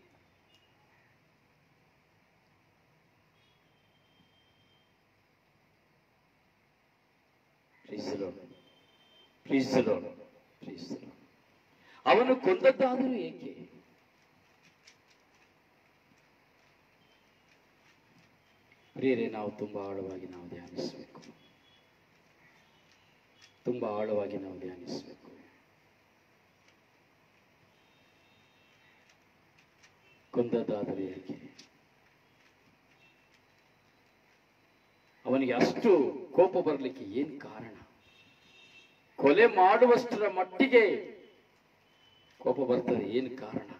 S1: Praise the Lord. Praise the Lord. Praise the Lord. ಅವನು ಕೊಂದದ್ದಾದರೂ ಏಕೆ ಪ್ರಿಯರೇ ನಾವು ತುಂಬಾ ಆಳವಾಗಿ ನಾವು ಧ್ಯಾನಿಸಬೇಕು ತುಂಬಾ ಆಳವಾಗಿ ನಾವು ಧ್ಯಾನಿಸಬೇಕು ಕೊಂದದ್ದಾದರೆ ಏಕೆ ಅವನಿಗೆ ಅಷ್ಟು ಕೋಪ ಬರಲಿಕ್ಕೆ ಏನ್ ಕಾರಣ ಕೊಲೆ ಮಾಡುವಷ್ಟರ ಮಟ್ಟಿಗೆ ಕೋಪ ಬರ್ತದೆ ಏನು ಕಾರಣ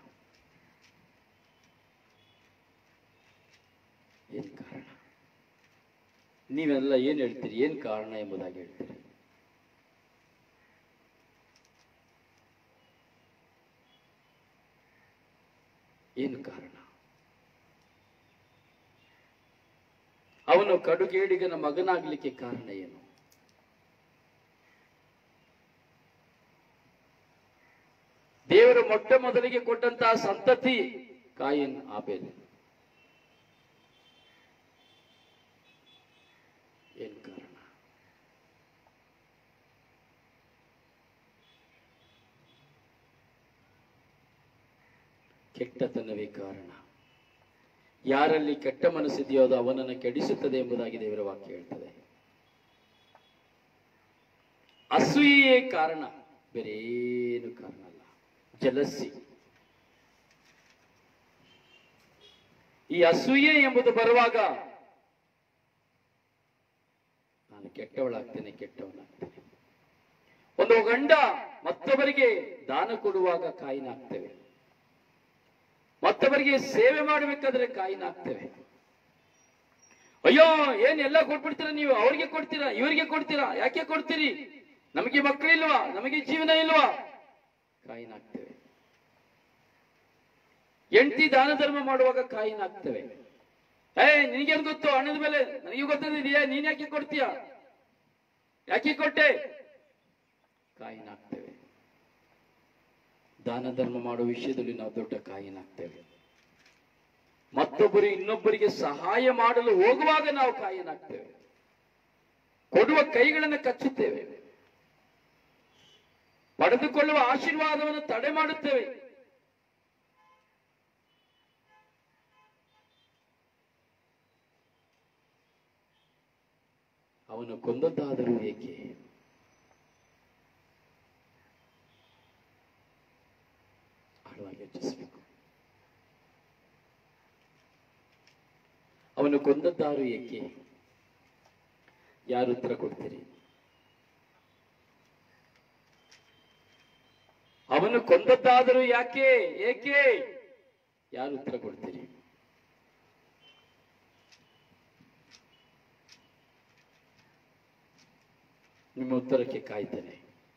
S1: ಏನ್ ಕಾರಣ ನೀವೆಲ್ಲ ಏನ್ ಹೇಳ್ತೀರಿ ಏನ್ ಕಾರಣ ಎಂಬುದಾಗಿ ಹೇಳ್ತೀರಿ ಏನು ಕಾರಣ ಅವನು ಕಡುಗೇಡಿಗನ ಮಗನಾಗ್ಲಿಕ್ಕೆ ಕಾರಣ ಏನು ದೇವರು ಮೊಟ್ಟ ಮೊದಲಿಗೆ ಕೊಟ್ಟಂತಹ ಸಂತತಿ ಕಾಯಿನ್ ಆಬೇಲ್ ಏನ್ ಕಾರಣ ಕೆಟ್ಟತನವೇ ಕಾರಣ ಯಾರಲ್ಲಿ ಕೆಟ್ಟ ಮನಸ್ಸಿದೆಯೋ ಅದು ಅವನನ್ನು ಕೆಡಿಸುತ್ತದೆ ಎಂಬುದಾಗಿ ದೇವರ ವಾಕ್ಯ ಹೇಳ್ತದೆ ಅಸೂಯೆಯೇ ಕಾರಣ ಬೇರೇನು ಕಾರಣ ಅಲ್ಲ ಜಲಸಿ ಈ ಅಸೂಯೆ ಎಂಬುದು ಬರುವಾಗ ನಾನು ಕೆಟ್ಟವಳಾಗ್ತೇನೆ ಕೆಟ್ಟವನಾಗ್ತೇನೆ ಒಂದು ಗಂಡ ಮತ್ತೊಬ್ಬರಿಗೆ ದಾನ ಕೊಡುವಾಗ ಕಾಯಿನಾಗ್ತೇವೆ ಮತ್ತೊಬ್ಬರಿಗೆ ಸೇವೆ ಮಾಡಬೇಕಾದ್ರೆ ಕಾಯಿನಾಗ್ತೇವೆ ಅಯ್ಯೋ ಏನ್ ಎಲ್ಲ ಕೊಟ್ಬಿಡ್ತೀರಾ ನೀವು ಅವ್ರಿಗೆ ಕೊಡ್ತೀರಾ ಇವರಿಗೆ ಕೊಡ್ತೀರಾ ಯಾಕೆ ಕೊಡ್ತೀರಿ ನಮಗೆ ಮಕ್ಕಳಿಲ್ವಾ ನಮಗೆ ಜೀವನ ಇಲ್ವಾ ಕಾಯಿನಾಗ್ತೇವೆ ಹೆಂಡತಿ ದಾನ ಧರ್ಮ ಮಾಡುವಾಗ ಕಾಯಿನಾಗ್ತೇವೆ ಏ ನಿನಗೇನು ಗೊತ್ತು ಹಣದ ಮೇಲೆ ನನಗೆ ಗೊತ್ತಿದೆಯಾ ನೀನ್ ಯಾಕೆ ಕೊಡ್ತೀಯ ಯಾಕೆ ಕೊಟ್ಟೆ ಕಾಯಿನಾಗ್ತೇವೆ ದಾನ ಧರ್ಮ ಮಾಡುವ ವಿಷಯದಲ್ಲಿ ನಾವು ದೊಡ್ಡ ಕಾಯಿನಾಗ್ತೇವೆ ಮತ್ತೊಬ್ಬರು ಇನ್ನೊಬ್ಬರಿಗೆ ಸಹಾಯ ಮಾಡಲು ಹೋಗುವಾಗ ನಾವು ಕಾಯಿನಾಗ್ತೇವೆ ಕೊಡುವ ಕೈಗಳನ್ನು ಕಚ್ಚುತ್ತೇವೆ ಪಡೆದುಕೊಳ್ಳುವ ಆಶೀರ್ವಾದವನ್ನು ತಡೆ ಮಾಡುತ್ತೇವೆ ಅವನು ಕೊಂದದ್ದಾದರೂ ಏಕೆ ಆಳವಾಗಿ ಯೋಚಿಸಬೇಕು ಅವನು ಕೊಂದದ್ದಾರು ಏಕೆ ಯಾರು ಉತ್ತರ ಕೊಡ್ತೀರಿ ಅವನು ಕೊಂದದ್ದಾದರೂ ಯಾಕೆ ಏಕೆ ಯಾರು ಉತ್ತರ ಕೊಡ್ತೀರಿ ನಿಮ್ಮ ಉತ್ತರಕ್ಕೆ ಕಾಯ್ತೇನೆ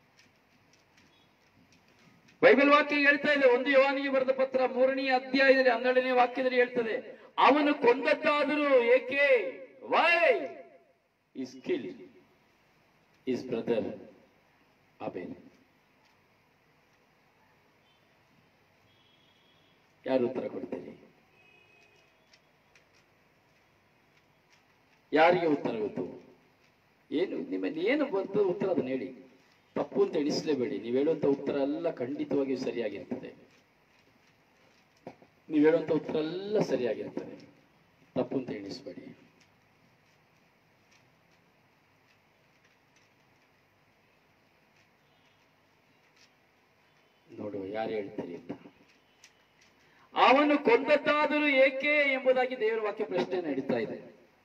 S1: ಬೈಬಲ್ ವಾಕ್ಯ ಹೇಳ್ತಾ ಇದೆ ಒಂದು ಯೋವಾನಿಗೆ ಬರೆದ ಪತ್ರ ಮೂರನೇ ಅಧ್ಯಾಯದಲ್ಲಿ ಹನ್ನೆರಡನೇ ವಾಕ್ಯದಲ್ಲಿ ಹೇಳ್ತದೆ ಅವನು ಕೊಂದದ್ದಾದರೂ ಏಕೆ why is kill his brother Abel ಯಾರು ಉತ್ತರ ಕೊಡ್ತೀರಿ ಯಾರಿಗೆ ಉತ್ತರ ಗೊತ್ತು ಏನು ನಿಮ್ಮಲ್ಲಿ ಏನು ಬಂತು ಉತ್ತರ ಅದನ್ನ ಹೇಳಿ ತಪ್ಪು ಅಂತ ಎಣಿಸಲೇಬೇಡಿ ನೀವು ಹೇಳುವಂತ ಉತ್ತರ ಎಲ್ಲ ಖಂಡಿತವಾಗಿಯೂ ಸರಿಯಾಗಿರ್ತದೆ ನೀವು ಹೇಳುವಂತ ಉತ್ತರ ಎಲ್ಲ ಸರಿಯಾಗಿರ್ತದೆ ತಪ್ಪು ಅಂತ ಎಣಿಸಬೇಡಿ ನೋಡುವ ಯಾರು ಹೇಳ್ತೀರಿ ಅಂತ ಅವನು ಕೊಂದದ್ದಾದರೂ ಏಕೆ ಎಂಬುದಾಗಿ ದೇವರ ವಾಕ್ಯ ಪ್ರಶ್ನೆ ನಡೀತಾ ಇದೆ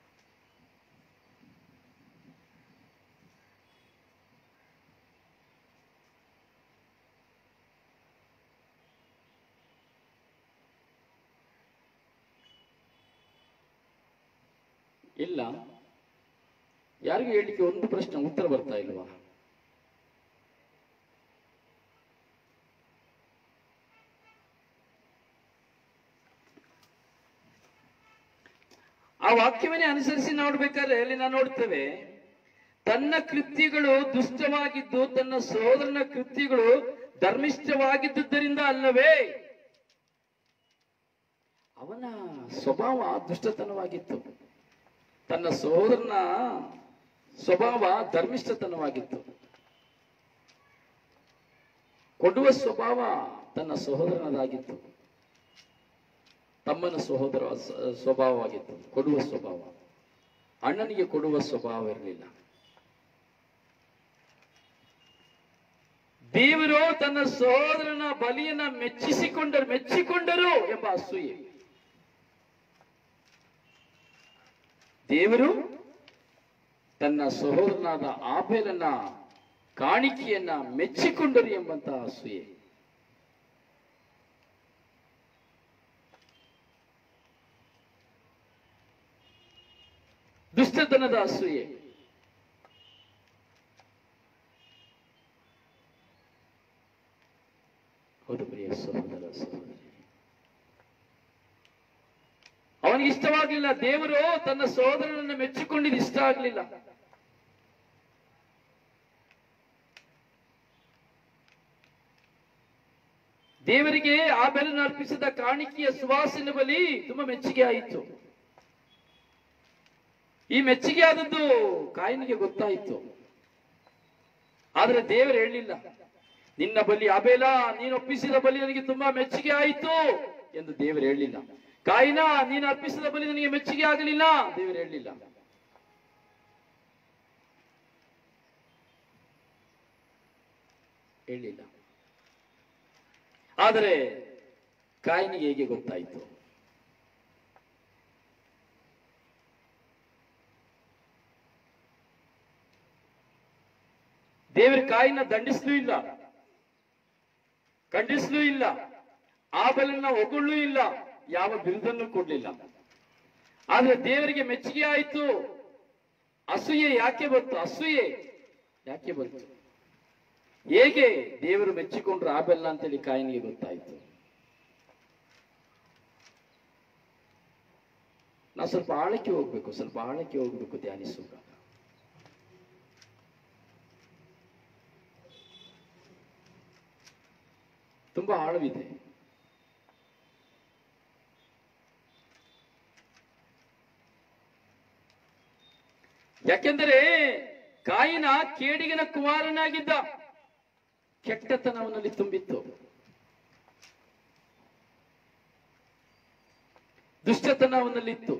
S1: ಇಲ್ಲ ಯಾರಿಗೂ ಹೇಳಲಿಕ್ಕೆ ಒಂದು ಪ್ರಶ್ನೆ ಉತ್ತರ ಬರ್ತಾ ಇಲ್ವಾ ಆ ವಾಕ್ಯವನ್ನೇ ಅನುಸರಿಸಿ ನೋಡ್ಬೇಕಾದ್ರೆ ಅಲ್ಲಿ ನಾವು ನೋಡ್ತೇವೆ ತನ್ನ ಕೃತ್ಯಗಳು ದುಷ್ಟವಾಗಿದ್ದು ತನ್ನ ಸಹೋದರನ ಕೃತ್ಯಗಳು ಧರ್ಮಿಷ್ಠವಾಗಿದ್ದುದರಿಂದ ಅಲ್ಲವೇ ಅವನ ಸ್ವಭಾವ ದುಷ್ಟತನವಾಗಿತ್ತು ತನ್ನ ಸಹೋದರನ ಸ್ವಭಾವ ಧರ್ಮಿಷ್ಠತನವಾಗಿತ್ತು ಕೊಡುವ ಸ್ವಭಾವ ತನ್ನ ಸಹೋದರನದಾಗಿತ್ತು ತಮ್ಮನ ಸಹೋದರ ಸ- ಸ್ವಭಾವವಾಗಿತ್ತು ಕೊಡುವ ಸ್ವಭಾವ ಅಣ್ಣನಿಗೆ ಕೊಡುವ ಸ್ವಭಾವ ಇರಲಿಲ್ಲ ದೇವರು ತನ್ನ ಸಹೋದರನ ಬಲಿಯನ್ನ ಮೆಚ್ಚಿಸಿಕೊಂಡರು ಮೆಚ್ಚಿಕೊಂಡರು ಎಂಬ ಅಸೂಯೆ ದೇವರು ತನ್ನ ಸಹೋದರನಾದ ಆಬೇಲನ್ನ ಕಾಣಿಕೆಯನ್ನ ಮೆಚ್ಚಿಕೊಂಡರು ಎಂಬಂತಹ ಅಸೂಯೆ ದುಷ್ಟತನದ ಅಸೂಯೆ ಹೌದು ಪ್ರಿಯ ಸಹೋದರ ಸಹೋದರಿ ಅವನಿಗೆ ಇಷ್ಟವಾಗ್ಲಿಲ್ಲ ದೇವರು ತನ್ನ ಸಹೋದರನನ್ನು ಮೆಚ್ಚಿಕೊಂಡಿದ್ದು ಇಷ್ಟ ಆಗ್ಲಿಲ್ಲ ದೇವರಿಗೆ ಆ ಬೆಲೆಯನ್ನು ಅರ್ಪಿಸಿದ ಕಾಣಿಕೆಯ ಸುವಾಸನೆ ಬಲಿ ತುಂಬಾ ಮೆಚ್ಚುಗೆ ಆಯಿತು ಈ ಮೆಚ್ಚುಗೆ ಆದದ್ದು ಕಾಯಿನಿಗೆ ಗೊತ್ತಾಯಿತು ಆದ್ರೆ ದೇವರು ಹೇಳಲಿಲ್ಲ ನಿನ್ನ ಬಲಿ ಅಬೇಲ ನೀನು ಒಪ್ಪಿಸಿದ ಬಲಿ ನನಗೆ ತುಂಬಾ ಮೆಚ್ಚುಗೆ ಆಯಿತು ಎಂದು ದೇವರು ಹೇಳಲಿಲ್ಲ ಕಾಯಿನ ನೀನು ಅರ್ಪಿಸಿದ ಬಲಿ ನನಗೆ ಮೆಚ್ಚುಗೆ ಆಗಲಿಲ್ಲ ದೇವರು ಹೇಳಲಿಲ್ಲ ಹೇಳಿಲ್ಲ ಆದರೆ ಕಾಯಿನಿಗೆ ಹೇಗೆ ಗೊತ್ತಾಯಿತು ದೇವರ ಕಾಯಿನ ದಂಡಿಸ್ಲೂ ಇಲ್ಲ ಖಂಡಿಸ್ಲೂ ಇಲ್ಲ ಆ ಬೆಲನ್ನ ಹೊಗಳೂ ಇಲ್ಲ ಯಾವ ಬಿರುದನ್ನು ಕೊಡ್ಲಿಲ್ಲ ಆದ್ರೆ ದೇವರಿಗೆ ಮೆಚ್ಚುಗೆ ಆಯಿತು ಅಸೂಯೆ ಯಾಕೆ ಬಂತು ಅಸೂಯೆ ಯಾಕೆ ಬಂತು ಹೇಗೆ ದೇವರು ಮೆಚ್ಚಿಕೊಂಡ್ರು ಆಬೆಲ್ಲ ಅಂತೇಳಿ ಕಾಯಿನಿಗೆ ಗೊತ್ತಾಯ್ತು ನಾವು ಸ್ವಲ್ಪ ಆಳಕ್ಕೆ ಹೋಗ್ಬೇಕು ಸ್ವಲ್ಪ ಆಳಕ್ಕೆ ಹೋಗ್ಬೇಕು ಧ್ಯಾನಿಸುವಾಗ ತುಂಬಾ ಆಳವಿದೆ ಯಾಕೆಂದರೆ ಕಾಯಿನ ಕೇಡಿಗನ ಕುಮಾರನಾಗಿದ್ದ ಕೆಟ್ಟತನ ಅವನಲ್ಲಿ ತುಂಬಿತ್ತು ದುಷ್ಟತನ ಅವನಲ್ಲಿತ್ತು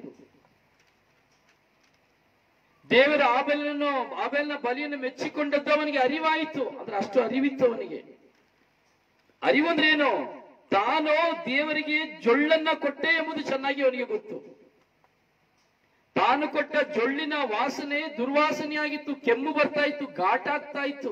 S1: ದೇವರ ಆಬೆಲನ್ನು ಆಬೆಲ್ನ ಬಲಿಯನ್ನು ಮೆಚ್ಚಿಕೊಂಡದ್ದು ಅವನಿಗೆ ಅರಿವಾಯಿತು ಅಂದ್ರೆ ಅಷ್ಟು ಅರಿವಿತ್ತು ಅವನಿಗೆ ಅರಿವಂದ್ರೇನು ತಾನು ದೇವರಿಗೆ ಜೊಳ್ಳನ್ನ ಕೊಟ್ಟೆ ಎಂಬುದು ಚೆನ್ನಾಗಿ ಅವನಿಗೆ ಗೊತ್ತು ತಾನು ಕೊಟ್ಟ ಜೊಳ್ಳಿನ ವಾಸನೆ ದುರ್ವಾಸನೆಯಾಗಿತ್ತು ಕೆಮ್ಮು ಬರ್ತಾ ಇತ್ತು ಘಾಟ ಆಗ್ತಾ ಇತ್ತು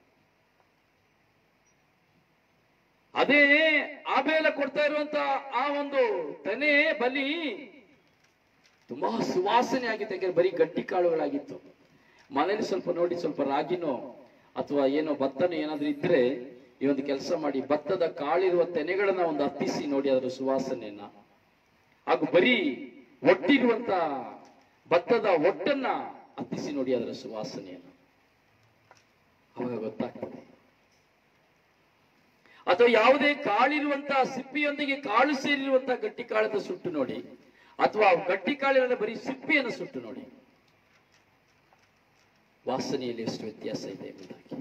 S1: ಅದೇ ಆಬೇಲ ಕೊಡ್ತಾ ಇರುವಂತ ಆ ಒಂದು ತನೆ ಬಲಿ ತುಂಬಾ ಸುವಾಸನೆ ಆಗಿತ್ತು ಯಾಕಂದ್ರೆ ಬರೀ ಗಟ್ಟಿ ಕಾಳುಗಳಾಗಿತ್ತು ಮನೇಲಿ ಸ್ವಲ್ಪ ನೋಡಿ ಸ್ವಲ್ಪ ರಾಗಿನೋ ಅಥವಾ ಏನೋ ಭತ್ತನೋ ಏನಾದ್ರೂ ಇದ್ರೆ ಈ ಒಂದು ಕೆಲಸ ಮಾಡಿ ಭತ್ತದ ಕಾಳಿರುವ ತೆನೆಗಳನ್ನ ಒಂದು ಹತ್ತಿಸಿ ನೋಡಿ ಅದರ ಸುವಾಸನೆಯನ್ನ ಹಾಗೂ ಬರೀ ಒಟ್ಟಿರುವಂತ ಭತ್ತದ ಒಟ್ಟನ್ನ ಹತ್ತಿಸಿ ನೋಡಿ ಅದರ ಸುವಾಸನೆಯನ್ನು ಅವಾಗ ಗೊತ್ತಾಗ್ತದೆ ಅಥವಾ ಯಾವುದೇ ಕಾಳಿರುವಂತಹ ಸಿಪ್ಪಿಯೊಂದಿಗೆ ಕಾಳು ಸೇರಿರುವಂತಹ ಗಟ್ಟಿ ಕಾಳದ ಸುಟ್ಟು ನೋಡಿ ಅಥವಾ ಗಟ್ಟಿ ಕಾಳಿನ ಬರೀ ಸಿಪ್ಪಿಯನ್ನು ಸುಟ್ಟು ನೋಡಿ ವಾಸನೆಯಲ್ಲಿ ಎಷ್ಟು ವ್ಯತ್ಯಾಸ ಇದೆ ಎಂಬುದಾಗಿ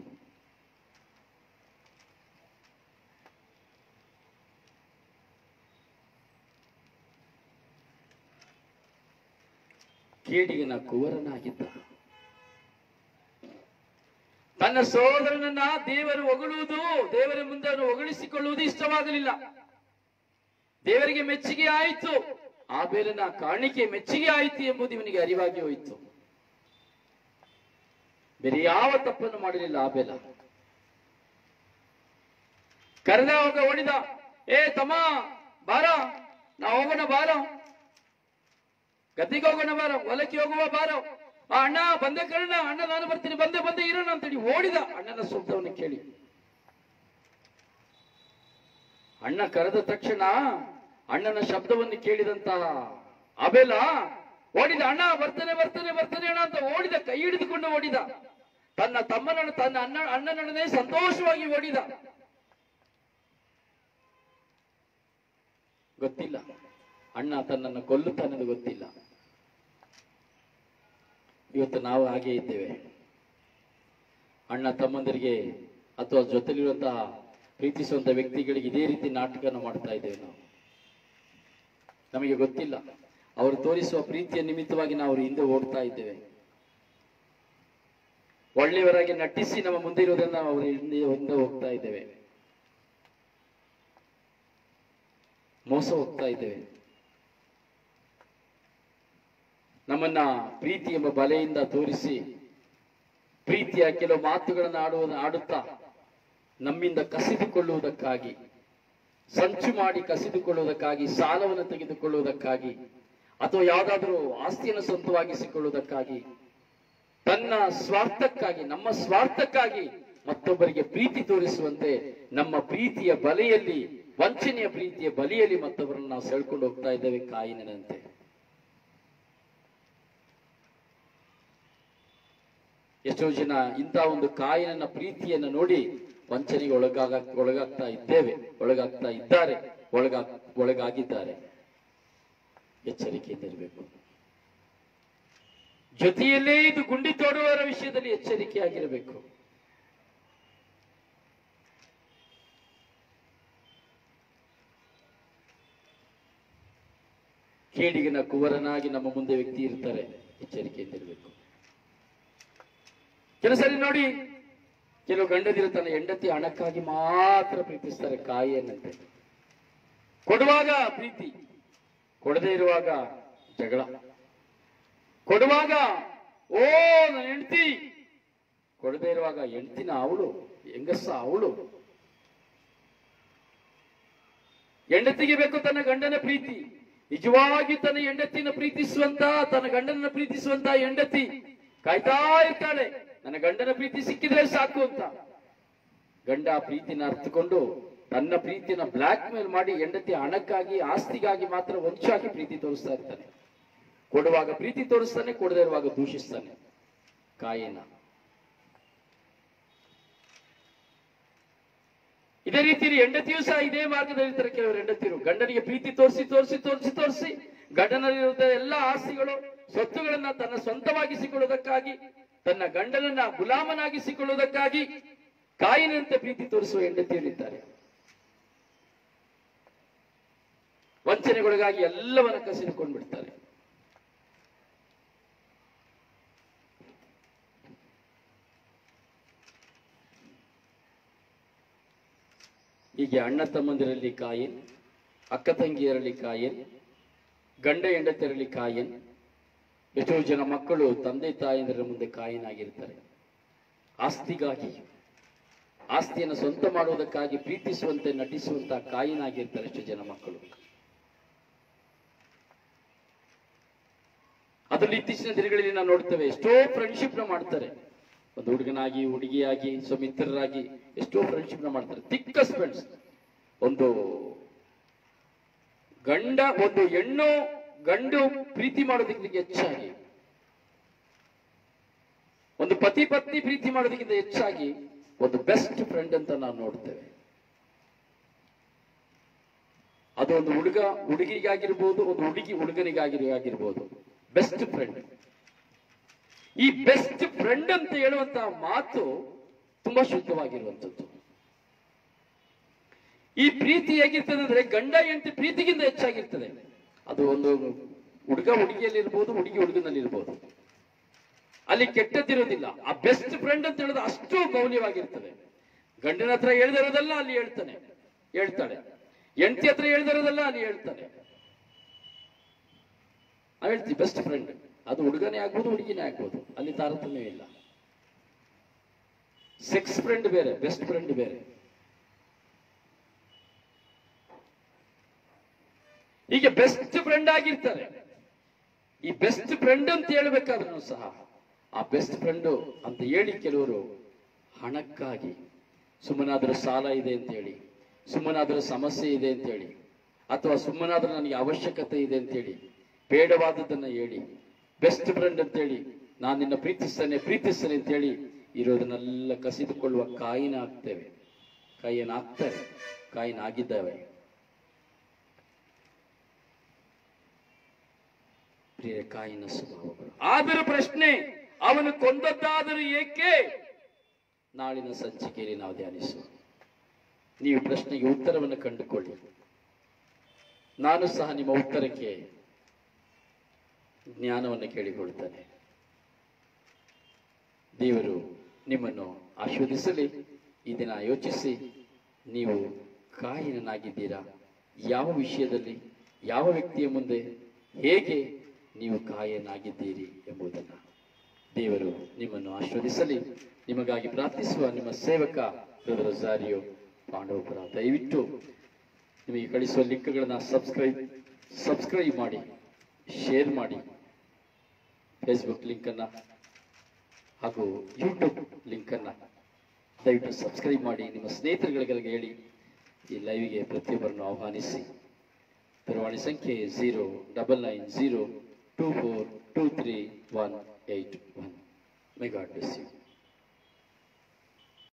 S1: ಕೇಡಿಗನ ಕುವರನಾಗಿದ್ದ ತನ್ನ ಸಹೋದರನನ್ನ ದೇವರು ಹೊಗಳುವುದು ದೇವರ ಮುಂದೆ ಅವನು ಹೊಗಳಿಸಿಕೊಳ್ಳುವುದು ಇಷ್ಟವಾಗಲಿಲ್ಲ ದೇವರಿಗೆ ಮೆಚ್ಚುಗೆ ಆಯಿತು ಆ ಬೇರನ ಕಾಣಿಕೆ ಮೆಚ್ಚುಗೆ ಆಯಿತು ಎಂಬುದು ಇವನಿಗೆ ಅರಿವಾಗಿ ಹೋಯಿತು ಬೇರೆ ಯಾವ ತಪ್ಪನ್ನು ಮಾಡಲಿಲ್ಲ ಆ ಬೇಲ ಕರೆದ ಹೋಗ ಓಡಿದ ಏ ತಮ್ಮ ಬಾರ ನಾ ಹೋಗೋಣ ಬಾರ ಗದ್ದಿಗೆ ಹೋಗೋಣ ಬಾರ ಹೊಲಕ್ಕೆ ಹೋಗುವ ಬಾರ ಆ ಅಣ್ಣ ಬಂದೆ ಕರ್ಣ ಅಣ್ಣ ನಾನು ಬರ್ತೀನಿ ಬಂದೆ ಬಂದೆ ಇರೋಣ ಅಂತೇಳಿ ಓಡಿದ ಅಣ್ಣನ ಶಬ್ದವನ್ನು ಕೇಳಿ ಅಣ್ಣ ಕರೆದ ತಕ್ಷಣ ಅಣ್ಣನ ಶಬ್ದವನ್ನು ಕೇಳಿದಂತಹ ಅಬೆಲ ಓಡಿದ ಅಣ್ಣ ಬರ್ತೇನೆ ಬರ್ತೇನೆ ಬರ್ತೇನೆ ಅಣ್ಣ ಅಂತ ಓಡಿದ ಕೈ ಹಿಡಿದುಕೊಂಡು ಓಡಿದ ತನ್ನ ತಮ್ಮನನ್ನು ತನ್ನ ಅಣ್ಣ ಅಣ್ಣನೊಡನೆ ಸಂತೋಷವಾಗಿ ಓಡಿದ ಗೊತ್ತಿಲ್ಲ ಅಣ್ಣ ತನ್ನನ್ನು ಕೊಲ್ಲುತ್ತಾನೆಂದು ಗೊತ್ತಿಲ್ಲ ಇವತ್ತು ನಾವು ಹಾಗೆ ಇದ್ದೇವೆ ಅಣ್ಣ ತಮ್ಮಂದಿರಿಗೆ ಅಥವಾ ಜೊತೆಲಿರುವಂತಹ ಪ್ರೀತಿಸುವಂತ ವ್ಯಕ್ತಿಗಳಿಗೆ ಇದೇ ರೀತಿ ನಾಟಕವನ್ನು ಮಾಡ್ತಾ ಇದ್ದೇವೆ ನಾವು ನಮಗೆ ಗೊತ್ತಿಲ್ಲ ಅವರು ತೋರಿಸುವ ಪ್ರೀತಿಯ ನಿಮಿತ್ತವಾಗಿ ನಾವು ಅವ್ರ ಹಿಂದೆ ಓಡ್ತಾ ಇದ್ದೇವೆ ಒಳ್ಳೆಯವರಾಗಿ ನಟಿಸಿ ನಮ್ಮ ಮುಂದೆ ಇರುವುದನ್ನು ನಾವು ಅವರ ಹಿಂದೆ ಹಿಂದೆ ಹೋಗ್ತಾ ಇದ್ದೇವೆ ಮೋಸ ಹೋಗ್ತಾ ಇದ್ದೇವೆ ನಮ್ಮನ್ನ ಪ್ರೀತಿ ಎಂಬ ಬಲೆಯಿಂದ ತೋರಿಸಿ ಪ್ರೀತಿಯ ಕೆಲವು ಮಾತುಗಳನ್ನು ಆಡುವ ಆಡುತ್ತಾ ನಮ್ಮಿಂದ ಕಸಿದುಕೊಳ್ಳುವುದಕ್ಕಾಗಿ ಸಂಚು ಮಾಡಿ ಕಸಿದುಕೊಳ್ಳುವುದಕ್ಕಾಗಿ ಸಾಲವನ್ನು ತೆಗೆದುಕೊಳ್ಳುವುದಕ್ಕಾಗಿ ಅಥವಾ ಯಾವುದಾದರೂ ಆಸ್ತಿಯನ್ನು ಸ್ವಂತವಾಗಿಸಿಕೊಳ್ಳುವುದಕ್ಕಾಗಿ ತನ್ನ ಸ್ವಾರ್ಥಕ್ಕಾಗಿ ನಮ್ಮ ಸ್ವಾರ್ಥಕ್ಕಾಗಿ ಮತ್ತೊಬ್ಬರಿಗೆ ಪ್ರೀತಿ ತೋರಿಸುವಂತೆ ನಮ್ಮ ಪ್ರೀತಿಯ ಬಲೆಯಲ್ಲಿ ವಂಚನೆಯ ಪ್ರೀತಿಯ ಬಲಿಯಲ್ಲಿ ಮತ್ತೊಬ್ಬರನ್ನು ನಾವು ಸೆಳ್ಕೊಂಡು ಹೋಗ್ತಾ ಇದ್ದೇವೆ ಕಾಯಿನಂತೆ ಎಷ್ಟೋ ಜನ ಇಂಥ ಒಂದು ಕಾಯಿನ ಪ್ರೀತಿಯನ್ನು ನೋಡಿ ವಂಚನೆಗೆ ಒಳಗಾಗ ಒಳಗಾಗ್ತಾ ಇದ್ದೇವೆ ಒಳಗಾಗ್ತಾ ಇದ್ದಾರೆ ಒಳಗಾ ಒಳಗಾಗಿದ್ದಾರೆ ಎಚ್ಚರಿಕೆಯಿಂದ ಇರಬೇಕು ಜೊತೆಯಲ್ಲೇ ಇದು ಗುಂಡಿ ತೋಡುವವರ ವಿಷಯದಲ್ಲಿ ಎಚ್ಚರಿಕೆಯಾಗಿರಬೇಕು ಕೇಡಿಗಿನ ಕುವರನಾಗಿ ನಮ್ಮ ಮುಂದೆ ವ್ಯಕ್ತಿ ಇರ್ತಾರೆ ಎಚ್ಚರಿಕೆಯಿಂದ ಇರಬೇಕು ಕೆಲವು ಸರಿ ನೋಡಿ ಕೆಲವು ಗಂಡದಿರು ತನ್ನ ಹೆಂಡತಿ ಹಣಕ್ಕಾಗಿ ಮಾತ್ರ ಪ್ರೀತಿಸ್ತಾರೆ ಕಾಯಿಯನ್ನಂತೆ ಕೊಡುವಾಗ ಪ್ರೀತಿ ಕೊಡದೇ ಇರುವಾಗ ಜಗಳ ಕೊಡುವಾಗ ಓ ನನ್ನ ಹೆಂಡತಿ ಕೊಡದೇ ಇರುವಾಗ ಹೆಂಡತಿನ ಅವಳು ಹೆಂಗಸ ಅವಳು ಹೆಂಡತಿಗೆ ಬೇಕು ತನ್ನ ಗಂಡನ ಪ್ರೀತಿ ನಿಜವಾಗಿ ತನ್ನ ಹೆಂಡತಿನ ಪ್ರೀತಿಸುವಂತ ತನ್ನ ಗಂಡನ ಪ್ರೀತಿಸುವಂತ ಹೆಂಡತಿ ಕಾಯ್ತಾ ಇರ್ತಾಳೆ ನನ್ನ ಗಂಡನ ಪ್ರೀತಿ ಸಿಕ್ಕಿದ್ರೆ ಸಾಕು ಅಂತ ಗಂಡ ಆ ಪ್ರೀತಿನ ಅರ್ಥಕೊಂಡು ತನ್ನ ಪ್ರೀತಿನ ಬ್ಲಾಕ್ ಮೇಲ್ ಮಾಡಿ ಹೆಂಡತಿ ಹಣಕ್ಕಾಗಿ ಆಸ್ತಿಗಾಗಿ ಮಾತ್ರ ವಂಚಾಗಿ ಪ್ರೀತಿ ತೋರಿಸ್ತಾ ಇರ್ತಾನೆ ಕೊಡುವಾಗ ಪ್ರೀತಿ ತೋರಿಸ್ತಾನೆ ಕೊಡದೇ ಇರುವಾಗ ದೂಷಿಸ್ತಾನೆ ಕಾಯಿನ ಇದೇ ರೀತಿ ಹೆಂಡತಿಯೂ ಸಹ ಇದೇ ಮಾರ್ಗದಲ್ಲಿ ಇರ್ತಾರೆ ಕೆಲವರು ಹೆಂಡತಿರು ಗಂಡನಿಗೆ ಪ್ರೀತಿ ತೋರಿಸಿ ತೋರಿಸಿ ತೋರಿಸಿ ತೋರಿಸಿ ಗಂಡನಲ್ಲಿರುವ ಎಲ್ಲ ಆಸ್ತಿಗಳು ಸ್ವತ್ತುಗಳನ್ನ ತನ್ನ ಸ್ವಂತವಾಗಿಸಿಕೊಳ್ಳುವುದಕ್ಕಾಗಿ ತನ್ನ ಗಂಡನನ್ನ ಗುಲಾಮನಾಗಿಸಿಕೊಳ್ಳುವುದಕ್ಕಾಗಿ ಕಾಯಿನಂತೆ ಪ್ರೀತಿ ತೋರಿಸುವ ಹೆಂಡತಿಯರಿದ್ದಾರೆ ವಂಚನೆಗೊಳಗಾಗಿ ಎಲ್ಲವನ್ನ ಕಸಿದುಕೊಂಡು ಬಿಡ್ತಾರೆ ಹೀಗೆ ಅಣ್ಣ ತಮ್ಮಂದಿರಲ್ಲಿ ಕಾಯಿನ್ ಅಕ್ಕ ತಂಗಿಯರಲ್ಲಿ ಕಾಯಿನ್ ಗಂಡ ಹೆಂಡತಿಯರಲ್ಲಿ ಕಾಯಿನ್ ಎಷ್ಟೋ ಜನ ಮಕ್ಕಳು ತಂದೆ ತಾಯಂದಿರ ಮುಂದೆ ಕಾಯಿನಾಗಿರ್ತಾರೆ ಆಸ್ತಿಗಾಗಿ ಆಸ್ತಿಯನ್ನು ಸ್ವಂತ ಮಾಡುವುದಕ್ಕಾಗಿ ಪ್ರೀತಿಸುವಂತೆ ನಟಿಸುವಂತ ಕಾಯಿನಾಗಿರ್ತಾರೆ ಎಷ್ಟೋ ಜನ ಮಕ್ಕಳು ಅದರಲ್ಲಿ ಇತ್ತೀಚಿನ ದಿನಗಳಲ್ಲಿ ನಾವು ನೋಡ್ತೇವೆ ಎಷ್ಟೋ ಫ್ರೆಂಡ್ಶಿಪ್ ನ ಮಾಡ್ತಾರೆ ಒಂದು ಹುಡುಗನಾಗಿ ಹುಡುಗಿಯಾಗಿ ಸೊ ಮಿತ್ರರಾಗಿ ಎಷ್ಟೋ ಫ್ರೆಂಡ್ಶಿಪ್ ನ ಮಾಡ್ತಾರೆ ಥಿಕ್ಕಸ್ ಫ್ರೆಂಡ್ಸ್ ಒಂದು ಗಂಡ ಒಂದು ಹೆಣ್ಣು ಗಂಡು ಪ್ರೀತಿ ಮಾಡೋದಕ್ಕಿಂತ ಹೆಚ್ಚಾಗಿ ಒಂದು ಪತಿ ಪತ್ನಿ ಪ್ರೀತಿ ಮಾಡೋದಕ್ಕಿಂತ ಹೆಚ್ಚಾಗಿ ಒಂದು ಬೆಸ್ಟ್ ಫ್ರೆಂಡ್ ಅಂತ ನಾವು ನೋಡ್ತೇವೆ ಅದು ಒಂದು ಹುಡುಗ ಹುಡುಗಿಗಾಗಿರ್ಬೋದು ಒಂದು ಹುಡುಗಿ ಹುಡುಗನಿಗಾಗಿರ್ ಆಗಿರ್ಬೋದು ಬೆಸ್ಟ್ ಫ್ರೆಂಡ್ ಈ ಬೆಸ್ಟ್ ಫ್ರೆಂಡ್ ಅಂತ ಹೇಳುವಂತಹ ಮಾತು ತುಂಬಾ ಶುದ್ಧವಾಗಿರುವಂಥದ್ದು ಈ ಪ್ರೀತಿ ಹೇಗಿರ್ತದೆ ಅಂದ್ರೆ ಗಂಡ ಹೆಂಡತಿ ಪ್ರೀತಿಗಿಂತ ಹೆಚ್ಚಾಗಿರ್ತದೆ ಅದು ಒಂದು ಹುಡುಗ ಹುಡುಗಿಯಲ್ಲಿ ಇರ್ಬೋದು ಹುಡುಗಿ ಹುಡುಗನಲ್ಲಿ ಇರ್ಬೋದು ಅಲ್ಲಿ ಕೆಟ್ಟದ್ದಿರೋದಿಲ್ಲ ಆ ಬೆಸ್ಟ್ ಫ್ರೆಂಡ್ ಅಂತ ಹೇಳೋದು ಅಷ್ಟು ಮೌಲ್ಯವಾಗಿರ್ತದೆ ಗಂಡನ ಹತ್ರ ಹೇಳ್ದಿರೋದಲ್ಲ ಅಲ್ಲಿ ಹೇಳ್ತಾನೆ ಹೇಳ್ತಾಳೆ ಹೆಂಡತಿ ಹತ್ರ ಹೇಳ್ದಿರೋದಲ್ಲ ಅಲ್ಲಿ ಹೇಳ್ತಾನೆ ನಾವ್ ಹೇಳ್ತೀವಿ ಬೆಸ್ಟ್ ಫ್ರೆಂಡ್ ಅದು ಹುಡುಗನೇ ಆಗ್ಬೋದು ಹುಡುಗಿನೇ ಆಗ್ಬೋದು ಅಲ್ಲಿ ತಾರತಮ್ಯ ಇಲ್ಲ ಸೆಕ್ಸ್ ಫ್ರೆಂಡ್ ಬೇರೆ ಬೆಸ್ಟ್ ಫ್ರೆಂಡ್ ಬೇರೆ ಹೀಗೆ ಬೆಸ್ಟ್ ಫ್ರೆಂಡ್ ಆಗಿರ್ತಾರೆ ಈ ಬೆಸ್ಟ್ ಫ್ರೆಂಡ್ ಅಂತ ಹೇಳ್ಬೇಕಾದ್ರೂ ಸಹ ಆ ಬೆಸ್ಟ್ ಫ್ರೆಂಡ್ ಅಂತ ಹೇಳಿ ಕೆಲವರು ಹಣಕ್ಕಾಗಿ ಸುಮ್ಮನಾದ್ರೂ ಸಾಲ ಇದೆ ಅಂತ ಹೇಳಿ ಸುಮ್ಮನಾದ್ರೂ ಸಮಸ್ಯೆ ಇದೆ ಅಂತ ಹೇಳಿ ಅಥವಾ ಸುಮ್ಮನಾದ್ರೂ ನನಗೆ ಅವಶ್ಯಕತೆ ಇದೆ ಅಂತ ಹೇಳಿ ಬೇಡವಾದದ್ದನ್ನ ಹೇಳಿ ಬೆಸ್ಟ್ ಫ್ರೆಂಡ್ ಅಂತ ಹೇಳಿ ನಾನು ನಿನ್ನ ಪ್ರೀತಿಸ್ತೇನೆ ಪ್ರೀತಿಸ್ತೇನೆ ಅಂತ ಹೇಳಿ ಇರೋದನ್ನೆಲ್ಲ ಕಸಿದುಕೊಳ್ಳುವ ಕಾಯಿನ ಆಗ್ತೇವೆ ಕಾಯಿನ ಆಗ್ತಾರೆ ಕಾಯಿನ ಆಗಿದ್ದಾವೆ ಪ್ರಿಯ ಕಾಯಿನ ಸ್ವಭಾವಗಳು ಆದರೂ ಪ್ರಶ್ನೆ ಅವನು ಕೊಂದದ್ದಾದರೂ ಏಕೆ ನಾಳಿನ ಸಂಚಿಕೆಯಲ್ಲಿ ನಾವು ಧ್ಯಾನಿಸುವ ನೀವು ಪ್ರಶ್ನೆಗೆ ಉತ್ತರವನ್ನು ಕಂಡುಕೊಳ್ಳಿ ನಾನು ಸಹ ನಿಮ್ಮ ಉತ್ತರಕ್ಕೆ ಜ್ಞಾನವನ್ನು ಕೇಳಿಕೊಳ್ತಾನೆ ದೇವರು ನಿಮ್ಮನ್ನು ಆಶೀರ್ವದಿಸಲಿ ಈ ದಿನ ಯೋಚಿಸಿ ನೀವು ಕಾಯಿನನಾಗಿದ್ದೀರಾ ಯಾವ ವಿಷಯದಲ್ಲಿ ಯಾವ ವ್ಯಕ್ತಿಯ ಮುಂದೆ ಹೇಗೆ ನೀವು ಕಾಯನಾಗಿದ್ದೀರಿ ಎಂಬುದನ್ನು ದೇವರು ನಿಮ್ಮನ್ನು ಆಶೀರ್ವದಿಸಲಿ ನಿಮಗಾಗಿ ಪ್ರಾರ್ಥಿಸುವ ನಿಮ್ಮ ಸೇವಕ ರೊಜಾರಿಯೋ ಪಾಂಡವಪುರ ದಯವಿಟ್ಟು ನಿಮಗೆ ಕಳಿಸುವ ಲಿಂಕ್ಗಳನ್ನ ಸಬ್ಸ್ಕ್ರೈಬ್ ಸಬ್ಸ್ಕ್ರೈಬ್ ಮಾಡಿ ಶೇರ್ ಮಾಡಿ ಫೇಸ್ಬುಕ್ ಲಿಂಕನ್ನು ಹಾಗೂ ಯೂಟ್ಯೂಬ್ ಲಿಂಕನ್ನು ದಯವಿಟ್ಟು ಸಬ್ಸ್ಕ್ರೈಬ್ ಮಾಡಿ ನಿಮ್ಮ ಸ್ನೇಹಿತರುಗಳಿಗೆಲ್ಲ ಹೇಳಿ ಈ ಲೈವ್ಗೆ ಪ್ರತಿಯೊಬ್ಬರನ್ನು ಆಹ್ವಾನಿಸಿ ದೂರವಾಣಿ ಸಂಖ್ಯೆ zero double nine zero two four two three one eight one may God bless you